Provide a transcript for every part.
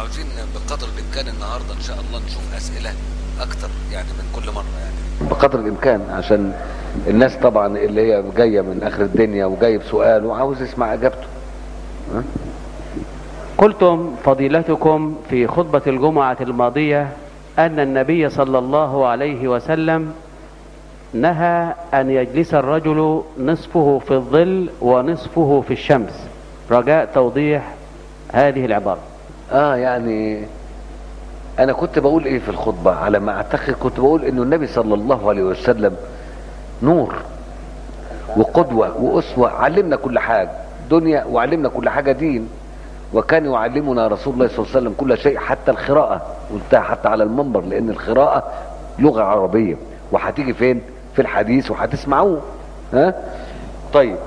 عاوزين بقدر الامكان النهارده ان شاء الله نشوف اسئله اكتر يعني من كل مره يعني بقدر الامكان عشان الناس طبعا اللي هي جايه من اخر الدنيا وجاي بسؤال وعاوز يسمع اجابته ها؟ قلتم فضيلتكم في خطبة الجمعة الماضية أن النبي صلى الله عليه وسلم نهى أن يجلس الرجل نصفه في الظل ونصفه في الشمس رجاء توضيح هذه العبارة اه يعني انا كنت بقول ايه في الخطبه على ما اعتقد كنت بقول انه النبي صلى الله عليه وسلم نور وقدوه واسوه علمنا كل حاجه دنيا وعلمنا كل حاجه دين وكان يعلمنا رسول الله صلى الله عليه وسلم كل شيء حتى القراءه قلتها حتى على المنبر لان القراءه لغه عربيه وهتيجي فين في الحديث وهتسمعوه ها طيب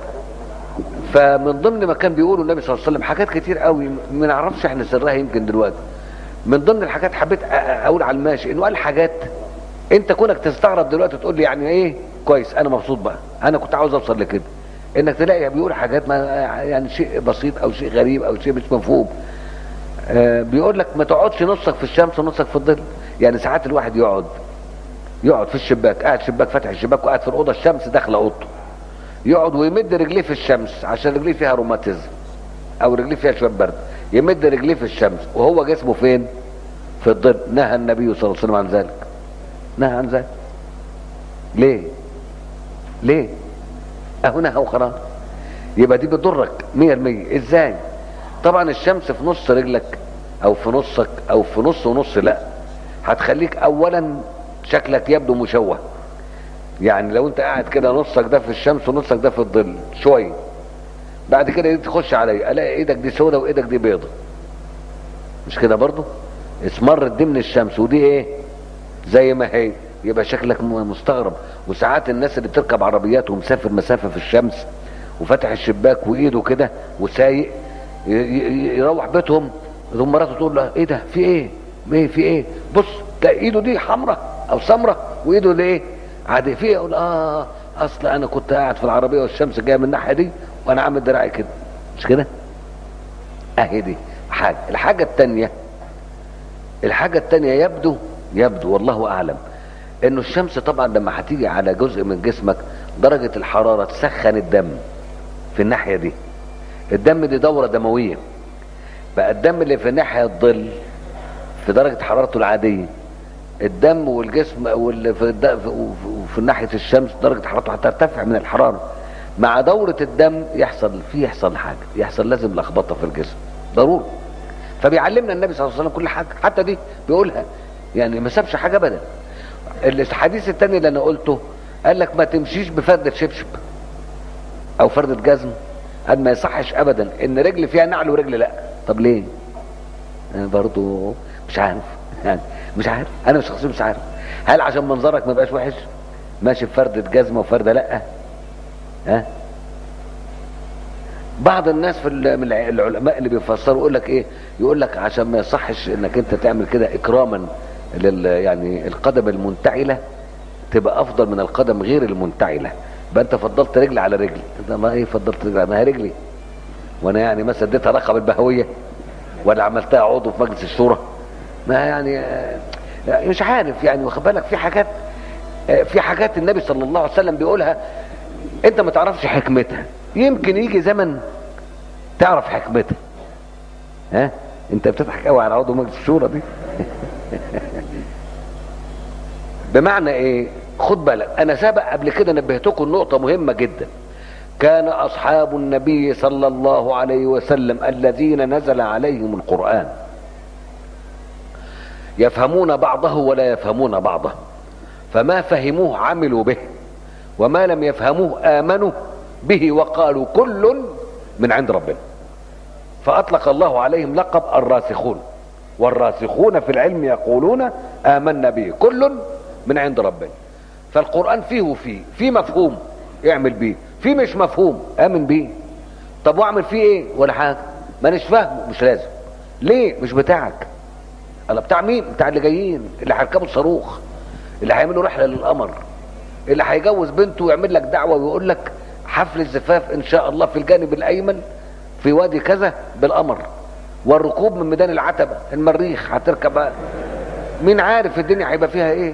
فمن ضمن ما كان بيقوله النبي صلى الله عليه وسلم حاجات كتير قوي ما نعرفش احنا سرها يمكن دلوقتي من ضمن الحاجات حبيت أ- أ- اقول على الماشي انه قال حاجات انت كونك تستغرب دلوقتي تقول لي يعني ايه كويس انا مبسوط بقى انا كنت عاوز اوصل لكده انك تلاقي بيقول حاجات ما يعني شيء بسيط او شيء غريب او شيء مش مفهوم آه بيقول لك ما تقعدش نصك في الشمس ونصك في الظل يعني ساعات الواحد يقعد يقعد في الشباك قاعد شباك فاتح الشباك وقاعد في الاوضه الشمس داخله اوضته يقعد ويمد رجليه في الشمس عشان رجليه فيها روماتيزم او رجليه فيها شويه برد يمد رجليه في الشمس وهو جسمه فين في الظل نهى النبي صلى الله عليه وسلم عن ذلك نهى عن ذلك ليه ليه اهو نهى وخلاص يبقى دي بتضرك 100% ازاي طبعا الشمس في نص رجلك او في نصك او في نص ونص لا هتخليك اولا شكلك يبدو مشوه يعني لو انت قاعد كده نصك ده في الشمس ونصك ده في الظل شويه بعد كده تخش عليا الاقي ايدك دي سودة وايدك دي بيضة مش كده برضو اسمرت دي من الشمس ودي ايه زي ما هي يبقى شكلك م- مستغرب وساعات الناس اللي بتركب عربيات ومسافر مسافة في الشمس وفتح الشباك وايده كده وسايق ي- ي- يروح بيتهم ثم مراته تقول له ايه ده في ايه ايه في ايه بص تلاقي ايده دي حمراء او سمراء وايده دي ايه عادي في إيه؟ يقول اه اصل انا كنت قاعد في العربيه والشمس جايه من الناحيه دي وانا عامل دراعي كده مش كده اهي دي حاجه الحاجه الثانيه الحاجه الثانيه يبدو يبدو والله اعلم انه الشمس طبعا لما هتيجي على جزء من جسمك درجه الحراره تسخن الدم في الناحيه دي الدم دي دوره دمويه بقى الدم اللي في ناحيه الظل في درجه حرارته العاديه الدم والجسم واللي في, الد... في... في ناحيه الشمس درجه حرارته هترتفع من الحراره مع دوره الدم يحصل في يحصل حاجه يحصل لازم لخبطه في الجسم ضروري فبيعلمنا النبي صلى الله عليه وسلم كل حاجه حتى دي بيقولها يعني ما سابش حاجه ابدا الحديث الثاني اللي انا قلته قال لك ما تمشيش بفردة شبشب او فردة جزم قال ما يصحش ابدا ان رجل فيها نعل ورجل لا طب ليه انا برضو مش عارف يعني مش عارف انا شخصيا مش عارف هل عشان منظرك ما يبقاش وحش ماشي بفردة جزمة وفردة لا ها بعض الناس في ال- من الع- العلماء اللي بيفسروا يقول لك ايه يقول لك عشان ما يصحش انك انت تعمل كده اكراما لل يعني القدم المنتعله تبقى افضل من القدم غير المنتعله يبقى انت فضلت رجل على رجل انت ما ايه فضلت رجل ما هي رجلي وانا يعني مثلا اديتها رقم البهويه ولا عملتها عضو في مجلس الشورى ما يعني آه، مش عارف يعني واخد بالك في حاجات آه، في حاجات النبي صلى الله عليه وسلم بيقولها انت ما تعرفش حكمتها يمكن يجي زمن تعرف حكمتها ها انت بتضحك قوي على عضو مجلس الشورى دي بمعنى ايه خد بالك انا سبق قبل كده نبهتكم نقطه مهمه جدا كان اصحاب النبي صلى الله عليه وسلم الذين نزل عليهم القران يفهمون بعضه ولا يفهمون بعضه فما فهموه عملوا به وما لم يفهموه امنوا به وقالوا كل من عند ربنا فاطلق الله عليهم لقب الراسخون والراسخون في العلم يقولون امنا به كل من عند ربنا فالقران فيه وفيه في مفهوم اعمل بيه في مش مفهوم امن بيه طب واعمل فيه ايه ولا حاجه مانيش فاهمه مش لازم ليه مش بتاعك انا بتاع مين بتاع اللي جايين اللي هيركبوا الصاروخ اللي هيعملوا رحله للقمر اللي هيجوز بنته ويعمل لك دعوه ويقول لك حفل الزفاف ان شاء الله في الجانب الايمن في وادي كذا بالقمر والركوب من ميدان العتبة المريخ هتركب مين عارف الدنيا هيبقى فيها ايه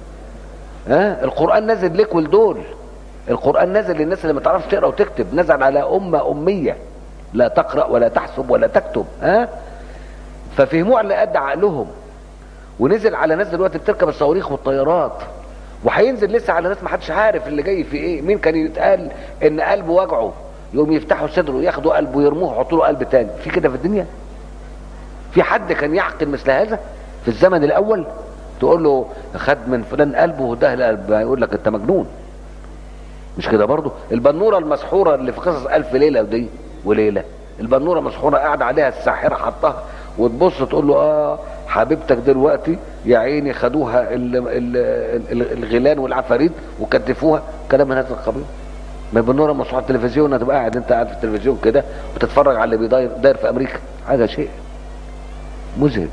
ها القرآن نزل لك ولدول القرآن نزل للناس اللي ما تعرفش تقرا وتكتب نزل على أمة أمية لا تقرأ ولا تحسب ولا تكتب ها ففهموه على قد عقلهم ونزل على ناس دلوقتي بتركب الصواريخ والطيارات وهينزل لسه على ناس ما حدش عارف اللي جاي في ايه مين كان يتقال ان قلبه وجعه يقوم يفتحوا صدره ياخدوا قلبه ويرموه يحطوا له قلب تاني في كده في الدنيا في حد كان يعقل مثل هذا في الزمن الاول تقول له خد من فلان قلبه وده القلب يقول لك انت مجنون مش كده برضه البنوره المسحوره اللي في قصص الف ليله ودي وليله البنوره مسحوره قاعده عليها الساحره حطها وتبص تقول له اه حبيبتك دلوقتي يا عيني خدوها ال ال ال الغيلان والعفاريت وكتفوها كلام من هذا القبيل ما البنوره مسحوره على التلفزيون هتبقى قاعد انت قاعد في التلفزيون كده وتتفرج على اللي بيداير داير في امريكا هذا شيء مزهق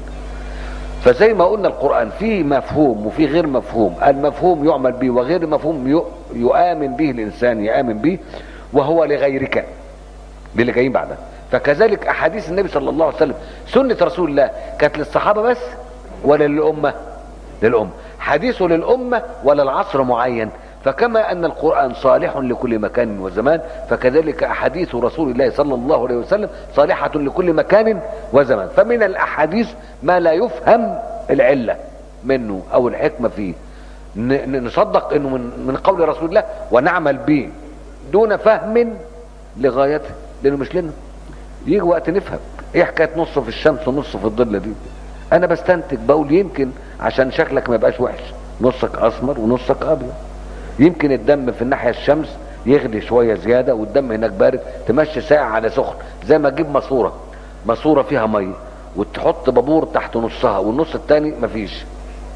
فزي ما قلنا القرآن فيه مفهوم وفيه غير مفهوم المفهوم يعمل به وغير المفهوم يؤ- يؤمن به الإنسان يؤمن به وهو لغيرك للي جايين بعده فكذلك أحاديث النبي صلى الله عليه وسلم سنة رسول الله كانت للصحابة بس ولا للأمة للأمة حديثه للأمة ولا العصر معين فكما أن القرآن صالح لكل مكان وزمان فكذلك أحاديث رسول الله صلى الله عليه وسلم صالحة لكل مكان وزمان فمن الأحاديث ما لا يفهم العلة منه أو الحكمة فيه ن- ن- نصدق أنه من, من قول رسول الله ونعمل به دون فهم لغايته لأنه مش لنا يجي وقت نفهم ايه حكايه نص في الشمس ونص في الظل دي انا بستنتج بقول يمكن عشان شكلك ما يبقاش وحش نصك اسمر ونصك ابيض يمكن الدم في الناحيه الشمس يغلي شويه زياده والدم هناك بارد تمشي ساقع على سخن زي ما تجيب ماسوره ماسوره فيها ميه وتحط بابور تحت نصها والنص التاني مفيش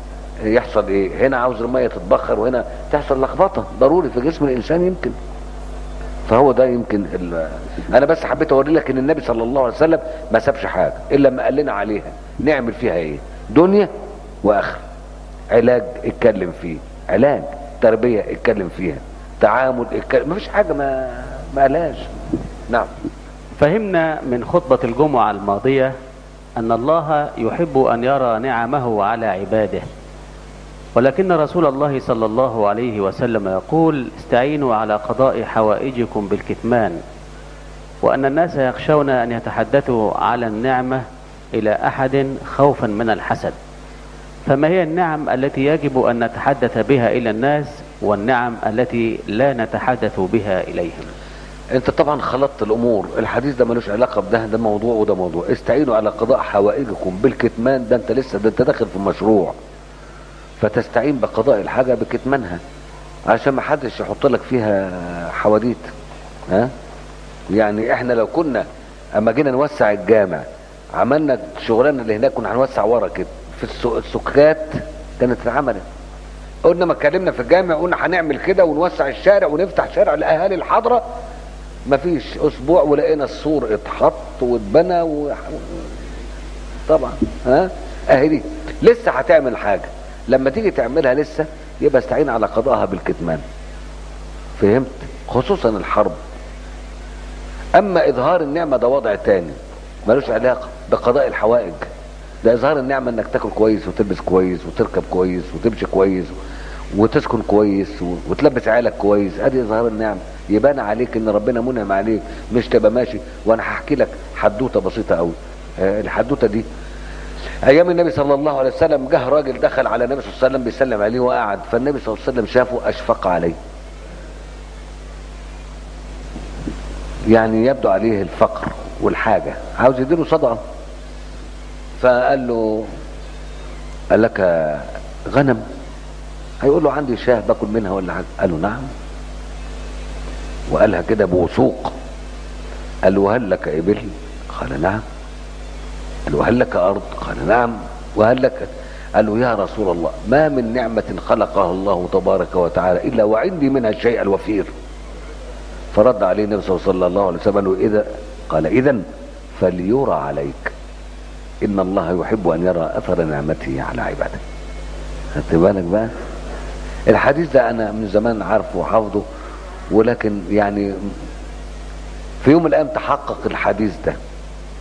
يحصل ايه هنا عاوز الميه تتبخر وهنا تحصل لخبطه ضروري في جسم الانسان يمكن فهو ده يمكن ال... انا بس حبيت اوري لك ان النبي صلى الله عليه وسلم ما سابش حاجه الا لما قال لنا عليها نعمل فيها ايه دنيا واخره علاج اتكلم فيه علاج تربيه اتكلم فيها تعامل اتكلم مفيش حاجه ما ما قالهاش نعم فهمنا من خطبة الجمعة الماضية أن الله يحب أن يرى نعمه على عباده ولكن رسول الله صلى الله عليه وسلم يقول استعينوا على قضاء حوائجكم بالكتمان وأن الناس يخشون أن يتحدثوا على النعمة إلى أحد خوفا من الحسد فما هي النعم التي يجب أن نتحدث بها إلى الناس والنعم التي لا نتحدث بها إليهم انت طبعا خلطت الامور الحديث ده ملوش علاقه بده ده موضوع وده موضوع استعينوا على قضاء حوائجكم بالكتمان ده انت لسه ده انت داخل في مشروع فتستعين بقضاء الحاجه بكتمانها عشان ما حدش يحط لك فيها حواديت ها يعني احنا لو كنا اما جينا نوسع الجامع عملنا الشغلانه اللي هناك كنا هنوسع ورا كده في السو- السكات كانت اتعملت قلنا ما اتكلمنا في الجامع قلنا هنعمل كده ونوسع الشارع ونفتح شارع لاهالي الحضره مفيش اسبوع ولقينا السور اتحط واتبنى و... طبعا ها اهي دي لسه هتعمل حاجه لما تيجي تعملها لسه يبقى استعين على قضائها بالكتمان فهمت خصوصا الحرب اما اظهار النعمه ده وضع تاني ملوش علاقه بقضاء الحوائج ده اظهار النعمه انك تاكل كويس وتلبس كويس وتركب كويس وتمشي كويس وتسكن كويس و- وتلبس عيالك كويس ادي اظهار النعمه يبان عليك ان ربنا منعم عليك مش تبقى ماشي وانا هحكي لك حدوته بسيطه قوي آه، الحدوته دي ايام النبي صلى الله عليه وسلم جه راجل دخل على النبي صلى الله عليه وسلم بيسلم عليه وقعد فالنبي صلى الله عليه وسلم شافه اشفق عليه يعني يبدو عليه الفقر والحاجه عاوز يديله صدقه فقال له قال لك غنم هيقول له عندي شاه باكل منها ولا حاجه قال له نعم وقالها كده بوثوق قال له هل لك ابل قال نعم قال له هل لك ارض قال نعم وهل لك قال له يا رسول الله ما من نعمة خلقها الله تبارك وتعالى إلا وعندي منها الشيء الوفير فرد عليه النبي صلى الله عليه وسلم قال له إذا قال إذا فليرى عليك إن الله يحب أن يرى أثر نعمته على عباده خدت بالك بقى الحديث ده أنا من زمان عارفه وحافظه ولكن يعني في يوم من الأيام تحقق الحديث ده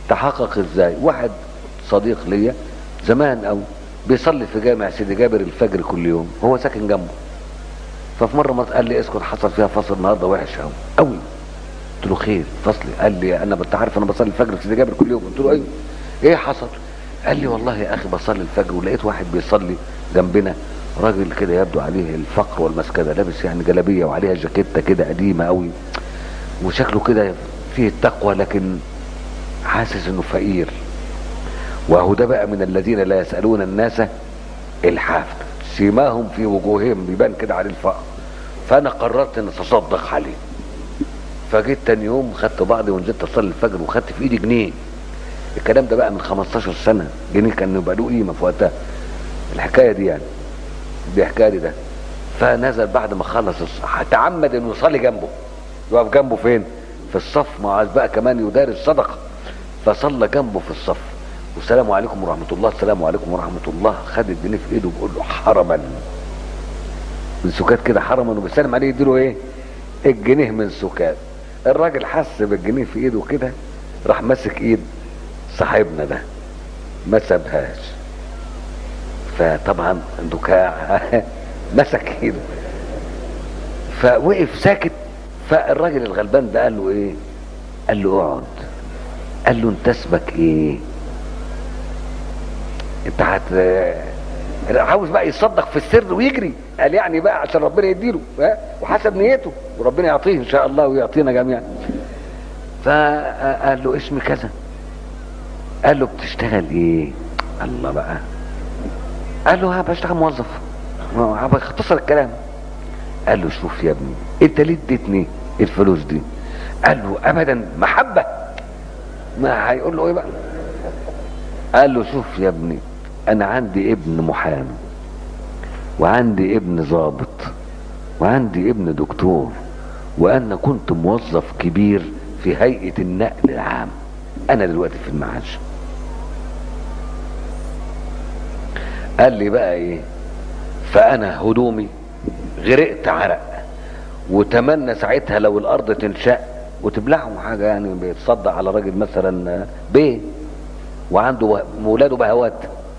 تحقق ازاي واحد صديق ليا زمان او بيصلي في جامع سيدي جابر الفجر كل يوم هو ساكن جنبه ففي مره مرة قال لي اسكت حصل فيها فصل النهارده وحش قوي قوي قلت له خير فصلي قال لي انا انت عارف انا بصلي الفجر في سيدي جابر كل يوم قلت له ايوه ايه حصل قال لي والله يا اخي بصلي الفجر ولقيت واحد بيصلي جنبنا راجل كده يبدو عليه الفقر والمسكنه لابس يعني جلابيه وعليها جاكيته كده قديمه قوي وشكله كده فيه التقوى لكن حاسس انه فقير وهو ده بقى من الذين لا يسالون الناس الحافة سيماهم في وجوههم بيبان كده عليه الفقر فانا قررت ان اتصدق عليه فجيت تاني يوم خدت بعضي ونزلت اصلي الفجر وخدت في ايدي جنيه الكلام ده بقى من 15 سنه جنيه كان يبقى له قيمه في وقتها الحكايه دي يعني دي حكايه دي ده فنزل بعد ما خلص الص- تعمد انه يصلي جنبه يقف جنبه فين في الصف ما عايز بقى كمان يدار الصدقه فصلى جنبه في الصف والسلام عليكم ورحمه الله السلام عليكم ورحمه الله خد الجنيه في ايده وبيقول له حرما من سكات كده حرما وبيسلم عليه يديله ايه الجنيه من سكات الراجل حس بالجنيه في ايده كده راح ماسك ايد صاحبنا ده ما سابهاش فطبعا دكاع مسك ايده فوقف ساكت فالراجل الغلبان ده قال له ايه قال له اقعد قال له انت اسمك ايه انت هت عاوز بقى يصدق في السر ويجري قال يعني بقى عشان ربنا يديله ها؟ وحسب نيته وربنا يعطيه ان شاء الله ويعطينا جميعا فقال له اسمي كذا قال له بتشتغل ايه الله بقى قال له ها بشتغل موظف ما- بختصر الكلام قال له شوف يا ابني انت ليه اديتني الفلوس دي قال له ابدا محبه ما هيقول له ايه بقى قال له شوف يا ابني انا عندي ابن محامي وعندي ابن ضابط وعندي ابن دكتور وانا كنت موظف كبير في هيئه النقل العام انا دلوقتي في المعاش قال لي بقى ايه فانا هدومي غرقت عرق وتمنى ساعتها لو الارض تنشق وتبلعهم حاجه يعني بيتصدق على راجل مثلا بيه وعنده و- ولاده بهوات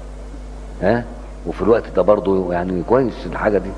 ها وفي الوقت ده برضه يعني كويس الحاجه دي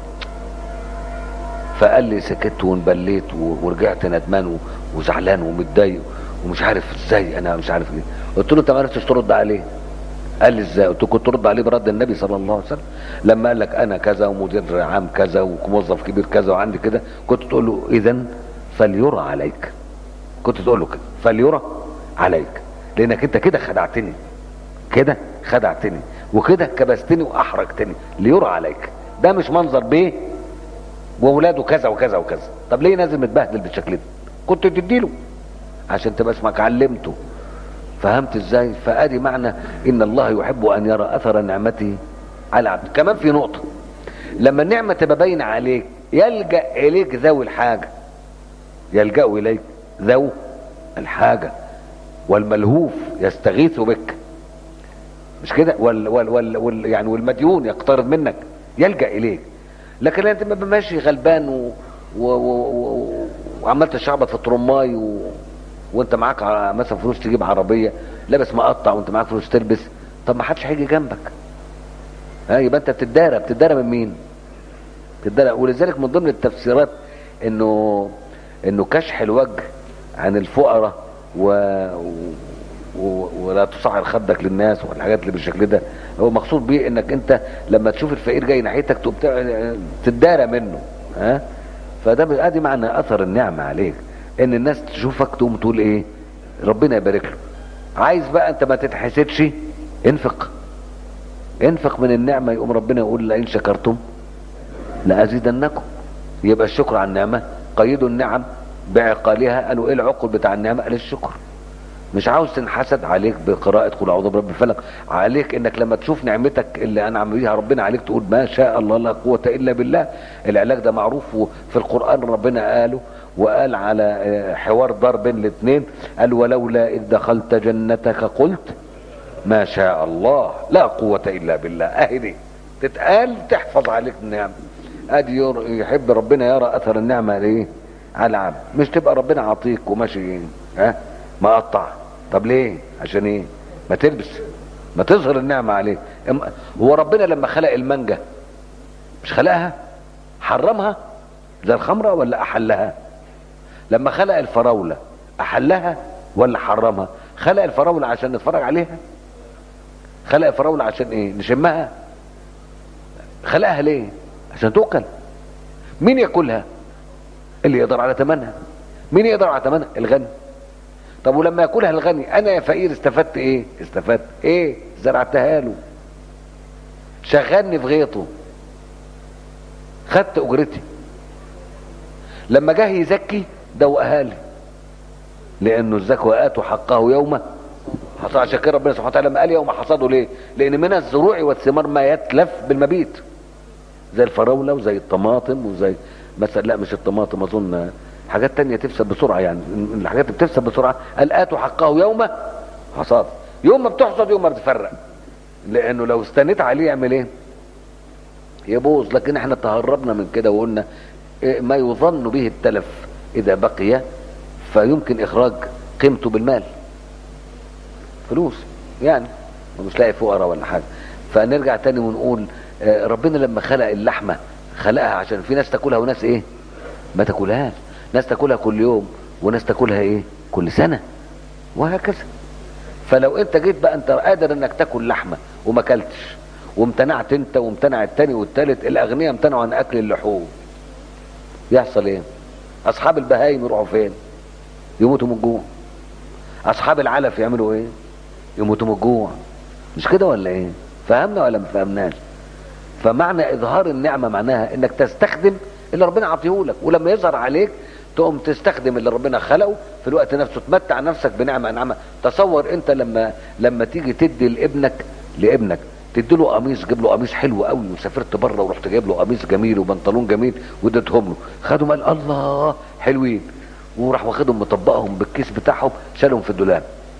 فقال لي سكت وانبليت و- ورجعت ندمان و- وزعلان ومتضايق ومش عارف ازاي انا مش عارف ليه قلت له انت ما عرفتش ترد عليه قال لي ازاي قلت له كنت ترد عليه برد النبي صلى الله عليه وسلم لما قال لك انا كذا ومدير عام كذا وموظف كبير كذا وعندي كده كنت تقول له اذا فليرى عليك كنت تقول له كده فليرى عليك لانك انت كده خدعتني كده خدعتني وكده كبستني واحرجتني ليرى عليك ده مش منظر بيه واولاده كذا وكذا وكذا طب ليه نازل متبهدل بالشكل ده كنت تديله عشان تبقى اسمك علمته فهمت ازاي فادي معنى ان الله يحب ان يرى اثر نعمته على عبده كمان في نقطه لما النعمه تبقى باينه عليك يلجا اليك ذوي الحاجه يلجا اليك ذو الحاجه والملهوف يستغيث بك مش كده وال وال وال وال يعني والمديون يقترض منك يلجا اليك لكن لو انت ما ماشي غلبان و و و و وعمال تشعبط في الترماي و وانت معاك ع- مثلا فلوس تجيب عربيه لابس مقطع وانت معاك فلوس تلبس طب ما حدش هيجي جنبك ها يبقى انت بتدارى بتدارى من مين؟ بتدارى ولذلك من ضمن التفسيرات انه انه كشح الوجه عن الفقراء و... و... ولا تصعر خدك للناس والحاجات اللي بالشكل ده هو مقصود بيه انك انت لما تشوف الفقير جاي ناحيتك تقوم تع- تتدارى منه ها فده ادي معنى اثر النعمه عليك ان الناس تشوفك تقوم تقول ايه ربنا يبارك له عايز بقى انت ما تتحسدش انفق انفق من النعمه يقوم ربنا يقول لئن شكرتم لازيدنكم يبقى الشكر على النعمه قيدوا النعم بعقالها قالوا ايه العقل بتاع النعمه قال الشكر مش عاوز تنحسد عليك بقراءة قل أعوذ برب الفلق عليك إنك لما تشوف نعمتك اللي أنعم بيها ربنا عليك تقول ما شاء الله لا قوة إلا بالله العلاج ده معروف في القرآن ربنا قاله وقال على آه، حوار دار بين الاثنين قال ولولا إذ دخلت جنتك قلت ما شاء الله لا قوة إلا بالله أهي دي تتقال تحفظ عليك النعم أدي ير- يحب ربنا يرى أثر النعمة ليه على العبد مش تبقى ربنا عطيك وماشي ها مقطع طب ليه عشان ايه ما تلبس ما تظهر النعمة عليه أم- هو ربنا لما خلق المانجا مش خلقها حرمها زي الخمرة ولا أحلها لما خلق الفراولة أحلها ولا حرمها خلق الفراولة عشان نتفرج عليها خلق الفراولة عشان ايه نشمها خلقها ليه عشان تؤكل مين ياكلها اللي يقدر على ثمنها مين يقدر على ثمنها الغني طب ولما ياكلها الغني انا يا فقير استفدت ايه استفدت ايه زرعتها له شغلني في غيطه خدت اجرتي لما جه يزكي دوقها لي لانه الزكوى اتوا حقه يوم حصاد عشان كده ربنا سبحانه وتعالى لما قال يوم حصاده ليه لان من الزروع والثمار ما يتلف بالمبيت زي الفراوله وزي الطماطم وزي مثلا لا مش الطماطم اظن حاجات تانية تفسد بسرعه يعني من الحاجات اللي بتفسد بسرعه قال اتوا حقه يوم حصاد يوم ما بتحصد يوم ما بتفرق لانه لو استنيت عليه يعمل ايه يبوظ لكن احنا تهربنا من كده وقلنا إيه ما يظن به التلف اذا بقي فيمكن اخراج قيمته بالمال فلوس يعني ومش لاقي فقراء ولا حاجه فنرجع تاني ونقول آه، ربنا لما خلق اللحمه خلقها عشان في ناس تاكلها وناس ايه ما تاكلهاش ناس تاكلها كل يوم وناس تاكلها ايه كل سنه وهكذا فلو انت جيت بقى انت قادر انك تاكل لحمه وما اكلتش وامتنعت انت وامتنع التاني والتالت الاغنياء امتنعوا عن اكل اللحوم يحصل ايه اصحاب البهايم يروحوا فين يموتوا من الجوع اصحاب العلف يعملوا ايه يموتوا من الجوع مش كده ولا ايه فهمنا ولا ما فهمناش فمعنى اظهار النعمه معناها انك تستخدم اللي ربنا عطيهولك ولما يظهر عليك تقوم تستخدم اللي ربنا خلقه في الوقت نفسه تمتع نفسك بنعمه نعمه تصور انت لما لما تيجي تدي لابنك لابنك تدي له قميص جيب له قميص حلو قوي وسافرت بره ورحت جايب له قميص جميل وبنطلون جميل واديتهم له خدهم قال الله حلوين وراح واخدهم مطبقهم بالكيس بتاعهم شالهم في الدولاب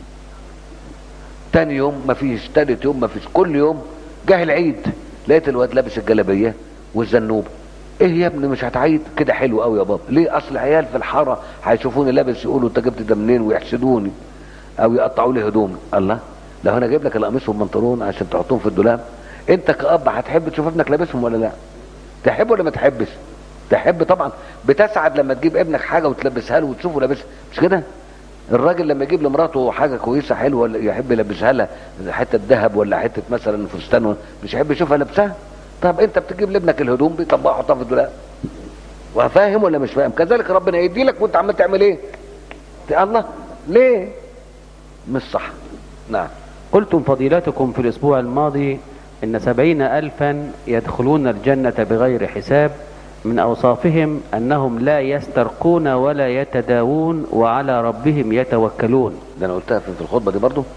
تاني يوم مفيش تالت يوم مفيش كل يوم جه العيد لقيت الواد لابس الجلابيه والزنوبه ايه يا ابني مش هتعيد كده حلو قوي يا بابا ليه اصل عيال في الحاره هيشوفوني لابس يقولوا انت جبت ده منين ويحسدوني او يقطعوا لي هدومي الله لو انا جايب لك القميص والبنطلون عشان تحطهم في الدولاب انت كاب هتحب تشوف ابنك لابسهم ولا لا تحب ولا ما تحبش تحب طبعا بتسعد لما تجيب ابنك حاجه وتلبسها له وتشوفه لابسها مش كده الراجل لما يجيب لمراته حاجه كويسه حلوه ولا يحب يلبسها لها حته ذهب ولا حته مثلا فستان مش يحب يشوفها لابسها طب انت بتجيب لابنك الهدوم بيطبقها يحطها في الدولاب وفاهم ولا مش فاهم كذلك ربنا يدي لك وانت عمال تعمل ايه الله ليه مش صح نعم قلتم فضيلتكم في الأسبوع الماضي إن سبعين ألفا يدخلون الجنة بغير حساب من أوصافهم أنهم لا يسترقون ولا يتداوون وعلى ربهم يتوكلون ده انا قلتها في في الخطبه دي برضو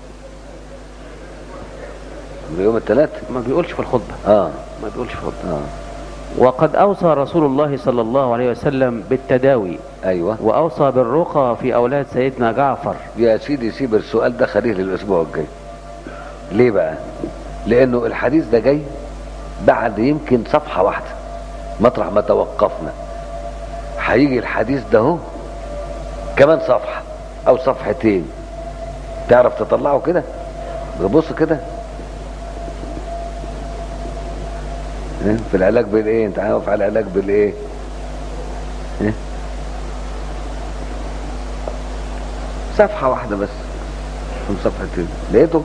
يوم الثلاث ما بيقولش في الخطبة اه ما بيقولش في الخطبة اه وقد أوصى رسول الله صلى الله عليه وسلم بالتداوي ايوه وأوصى بالرقى في أولاد سيدنا جعفر يا سيدي سيب السؤال ده خليه للاسبوع الجاي ليه بقى لانه الحديث ده جاي بعد يمكن صفحه واحده مطرح ما توقفنا هيجي الحديث ده اهو كمان صفحه او صفحتين تعرف تطلعه كده بص كده إيه؟ في العلاج بالايه انت عارف على العلاج بالايه إيه؟ صفحه واحده بس من صفحتين لقيته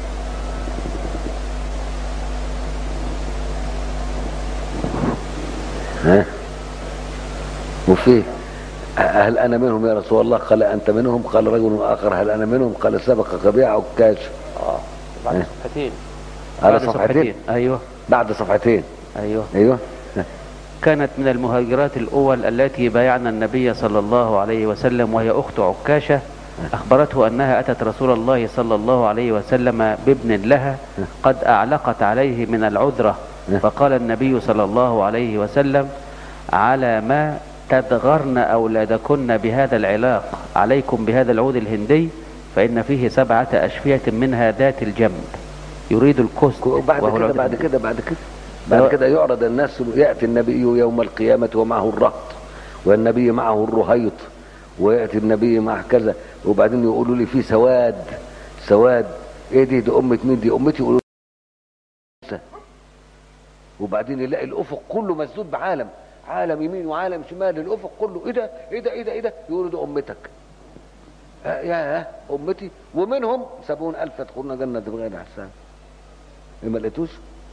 ها وفيه هل انا منهم يا رسول الله قال انت منهم قال رجل اخر هل انا منهم قال سبق بيع عكاش اه بعد إيه؟ صفحتين على بعد صفحتين أيوه بعد صفحتين أيوه ايوه كانت من المهاجرات الأول التي بايعنا النبي صلى الله عليه وسلم وهي أخت عكاشة أخبرته أنها أتت رسول الله صلى الله عليه وسلم بابن لها قد أعلقت عليه من العذرة فقال النبي صلى الله عليه وسلم على ما تدغرن أولادكن بهذا العلاق عليكم بهذا العود الهندي فإن فيه سبعة أشفية منها ذات الجنب يريد الكست وبعد وهو كده العود بعد الهندي. كده بعد كده بعد ده- كده يعرض الناس ياتي النبي يوم القيامه ومعه الرهط والنبي معه الرهيط وياتي النبي مع كذا وبعدين يقولوا لي في سواد سواد ايه دي دي امه مين دي امتي يقولوا لي وبعدين يلاقي الافق كله مسدود بعالم عالم يمين وعالم شمال الافق كله ايه ده ايه ده ايه ده ايه ده يقولوا دي امتك آه يا امتي ومنهم سبعون الف يدخلون جنه بغير حساب إيه ما لقيتوش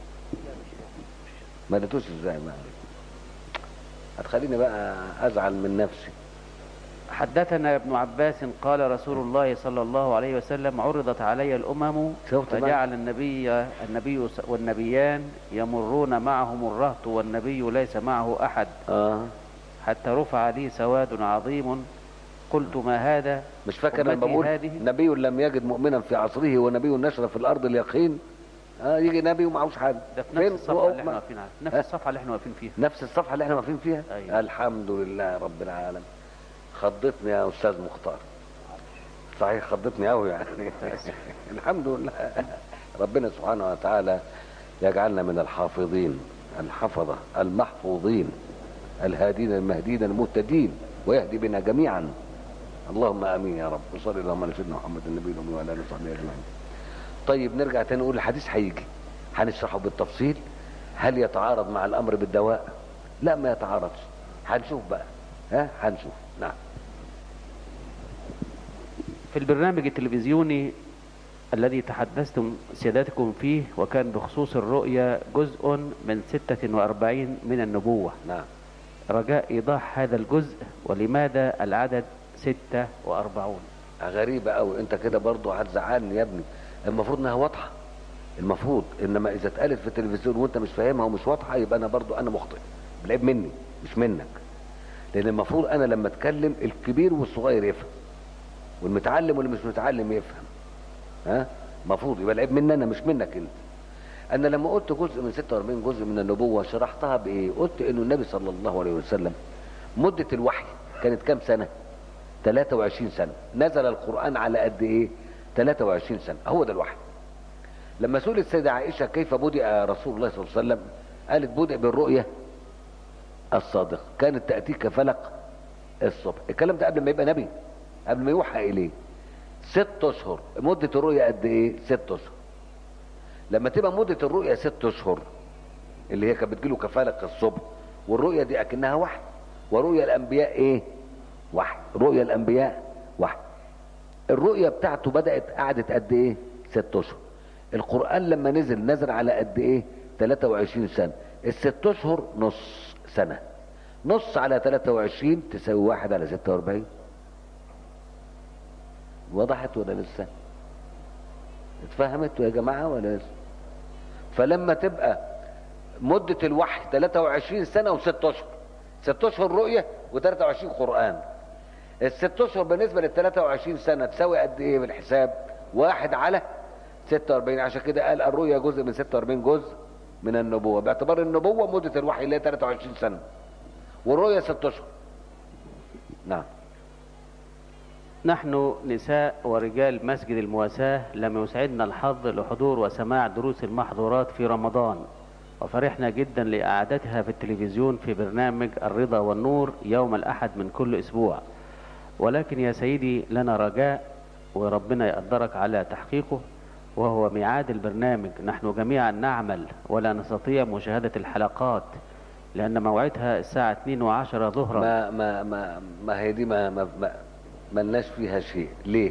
ما لقيتوش ازاي ما هتخليني بقى ازعل من نفسي حدثنا ابن عباس قال رسول الله صلى الله عليه وسلم عرضت علي الأمم شفت بقى؟ فجعل النبي النبي س- والنبيان يمرون معهم الرهط والنبي ليس معه أحد اه حتى رفع لي سواد عظيم قلت ما هذا مش فاكر لما أمتي بقول هذه؟ نبي لم يجد مؤمنا في عصره ونبي نشر في الارض اليقين اه يجي نبي ومعهوش حاجه ده في فين؟ نفس الصفحة اللي احنا وأم- واقفين عليها نفس ها؟ الصفحة اللي احنا واقفين فيها نفس الصفحه اللي احنا واقفين فيها أيوة. الحمد لله رب العالمين خضتني يا استاذ مختار صحيح خضتني قوي يعني الحمد لله ربنا سبحانه وتعالى يجعلنا من الحافظين الحفظه المحفوظين الهادين المهديين المهتدين ويهدي بنا جميعا اللهم امين يا رب وصلي اللهم على سيدنا محمد النبي الامي وعلى اله وصحبه اجمعين طيب نرجع تاني نقول الحديث هيجي هنشرحه بالتفصيل هل يتعارض مع الامر بالدواء لا ما يتعارضش هنشوف بقى ها هنشوف نعم في البرنامج التلفزيوني الذي تحدثتم سيادتكم فيه وكان بخصوص الرؤيا جزء من 46 من النبوة نعم رجاء إيضاح هذا الجزء ولماذا العدد 46 غريبة قوي انت كده برضو هتزعلني يا ابني المفروض انها واضحة المفروض انما اذا اتقالت في التلفزيون وانت مش فاهمها ومش واضحة يبقى انا برضو انا مخطئ بالعيب مني مش منك لان المفروض انا لما اتكلم الكبير والصغير يفهم والمتعلم واللي مش متعلم يفهم ها المفروض يبقى العيب مني انا مش منك انت انا لما قلت جزء من 46 جزء من النبوة شرحتها بايه قلت انه النبي صلى الله عليه وسلم مدة الوحي كانت كام سنة 23 سنة نزل القرآن على قد ايه 23 سنة هو ده الوحي لما سئلت السيدة عائشة كيف بدأ رسول الله صلى الله عليه وسلم قالت بدأ بالرؤية الصادقة كانت تأتيك فلق الصبح الكلام ده قبل ما يبقى نبي قبل ما يوحى إليه ست أشهر مدة الرؤية قد إيه ست أشهر لما تبقى مدة الرؤية ست أشهر اللي هي كانت بتجيله كفلق الصبح والرؤية دي أكنها وحي ورؤيا الأنبياء إيه وحي رؤيا الأنبياء وحي الرؤية بتاعته بدأت قعدت قد إيه ست أشهر القرآن لما نزل نزل على قد إيه 23 سنة الست أشهر نص سنة نص على 23 تساوي واحد على 46 وضحت ولا لسه اتفهمت يا جماعة ولا لسه فلما تبقى مدة الوحي 23 سنة وست أشهر ست أشهر رؤية و23 قرآن الست أشهر بالنسبة لل 23 سنة تساوي قد إيه بالحساب؟ واحد على 46 عشان كده قال الرؤيا جزء من 46 جزء من النبوة باعتبار النبوة مدة الوحي اللي هي 23 سنة والرؤيا ست أشهر نعم نحن نساء ورجال مسجد المواساة لم يسعدنا الحظ لحضور وسماع دروس المحظورات في رمضان وفرحنا جدا لإعادتها في التلفزيون في برنامج الرضا والنور يوم الأحد من كل أسبوع ولكن يا سيدي لنا رجاء وربنا يقدرك على تحقيقه وهو ميعاد البرنامج نحن جميعا نعمل ولا نستطيع مشاهدة الحلقات لأن موعدها الساعة 2 وعشرة ظهرا ما ما ما ما هي دي ما ما ما ملناش فيها شيء ليه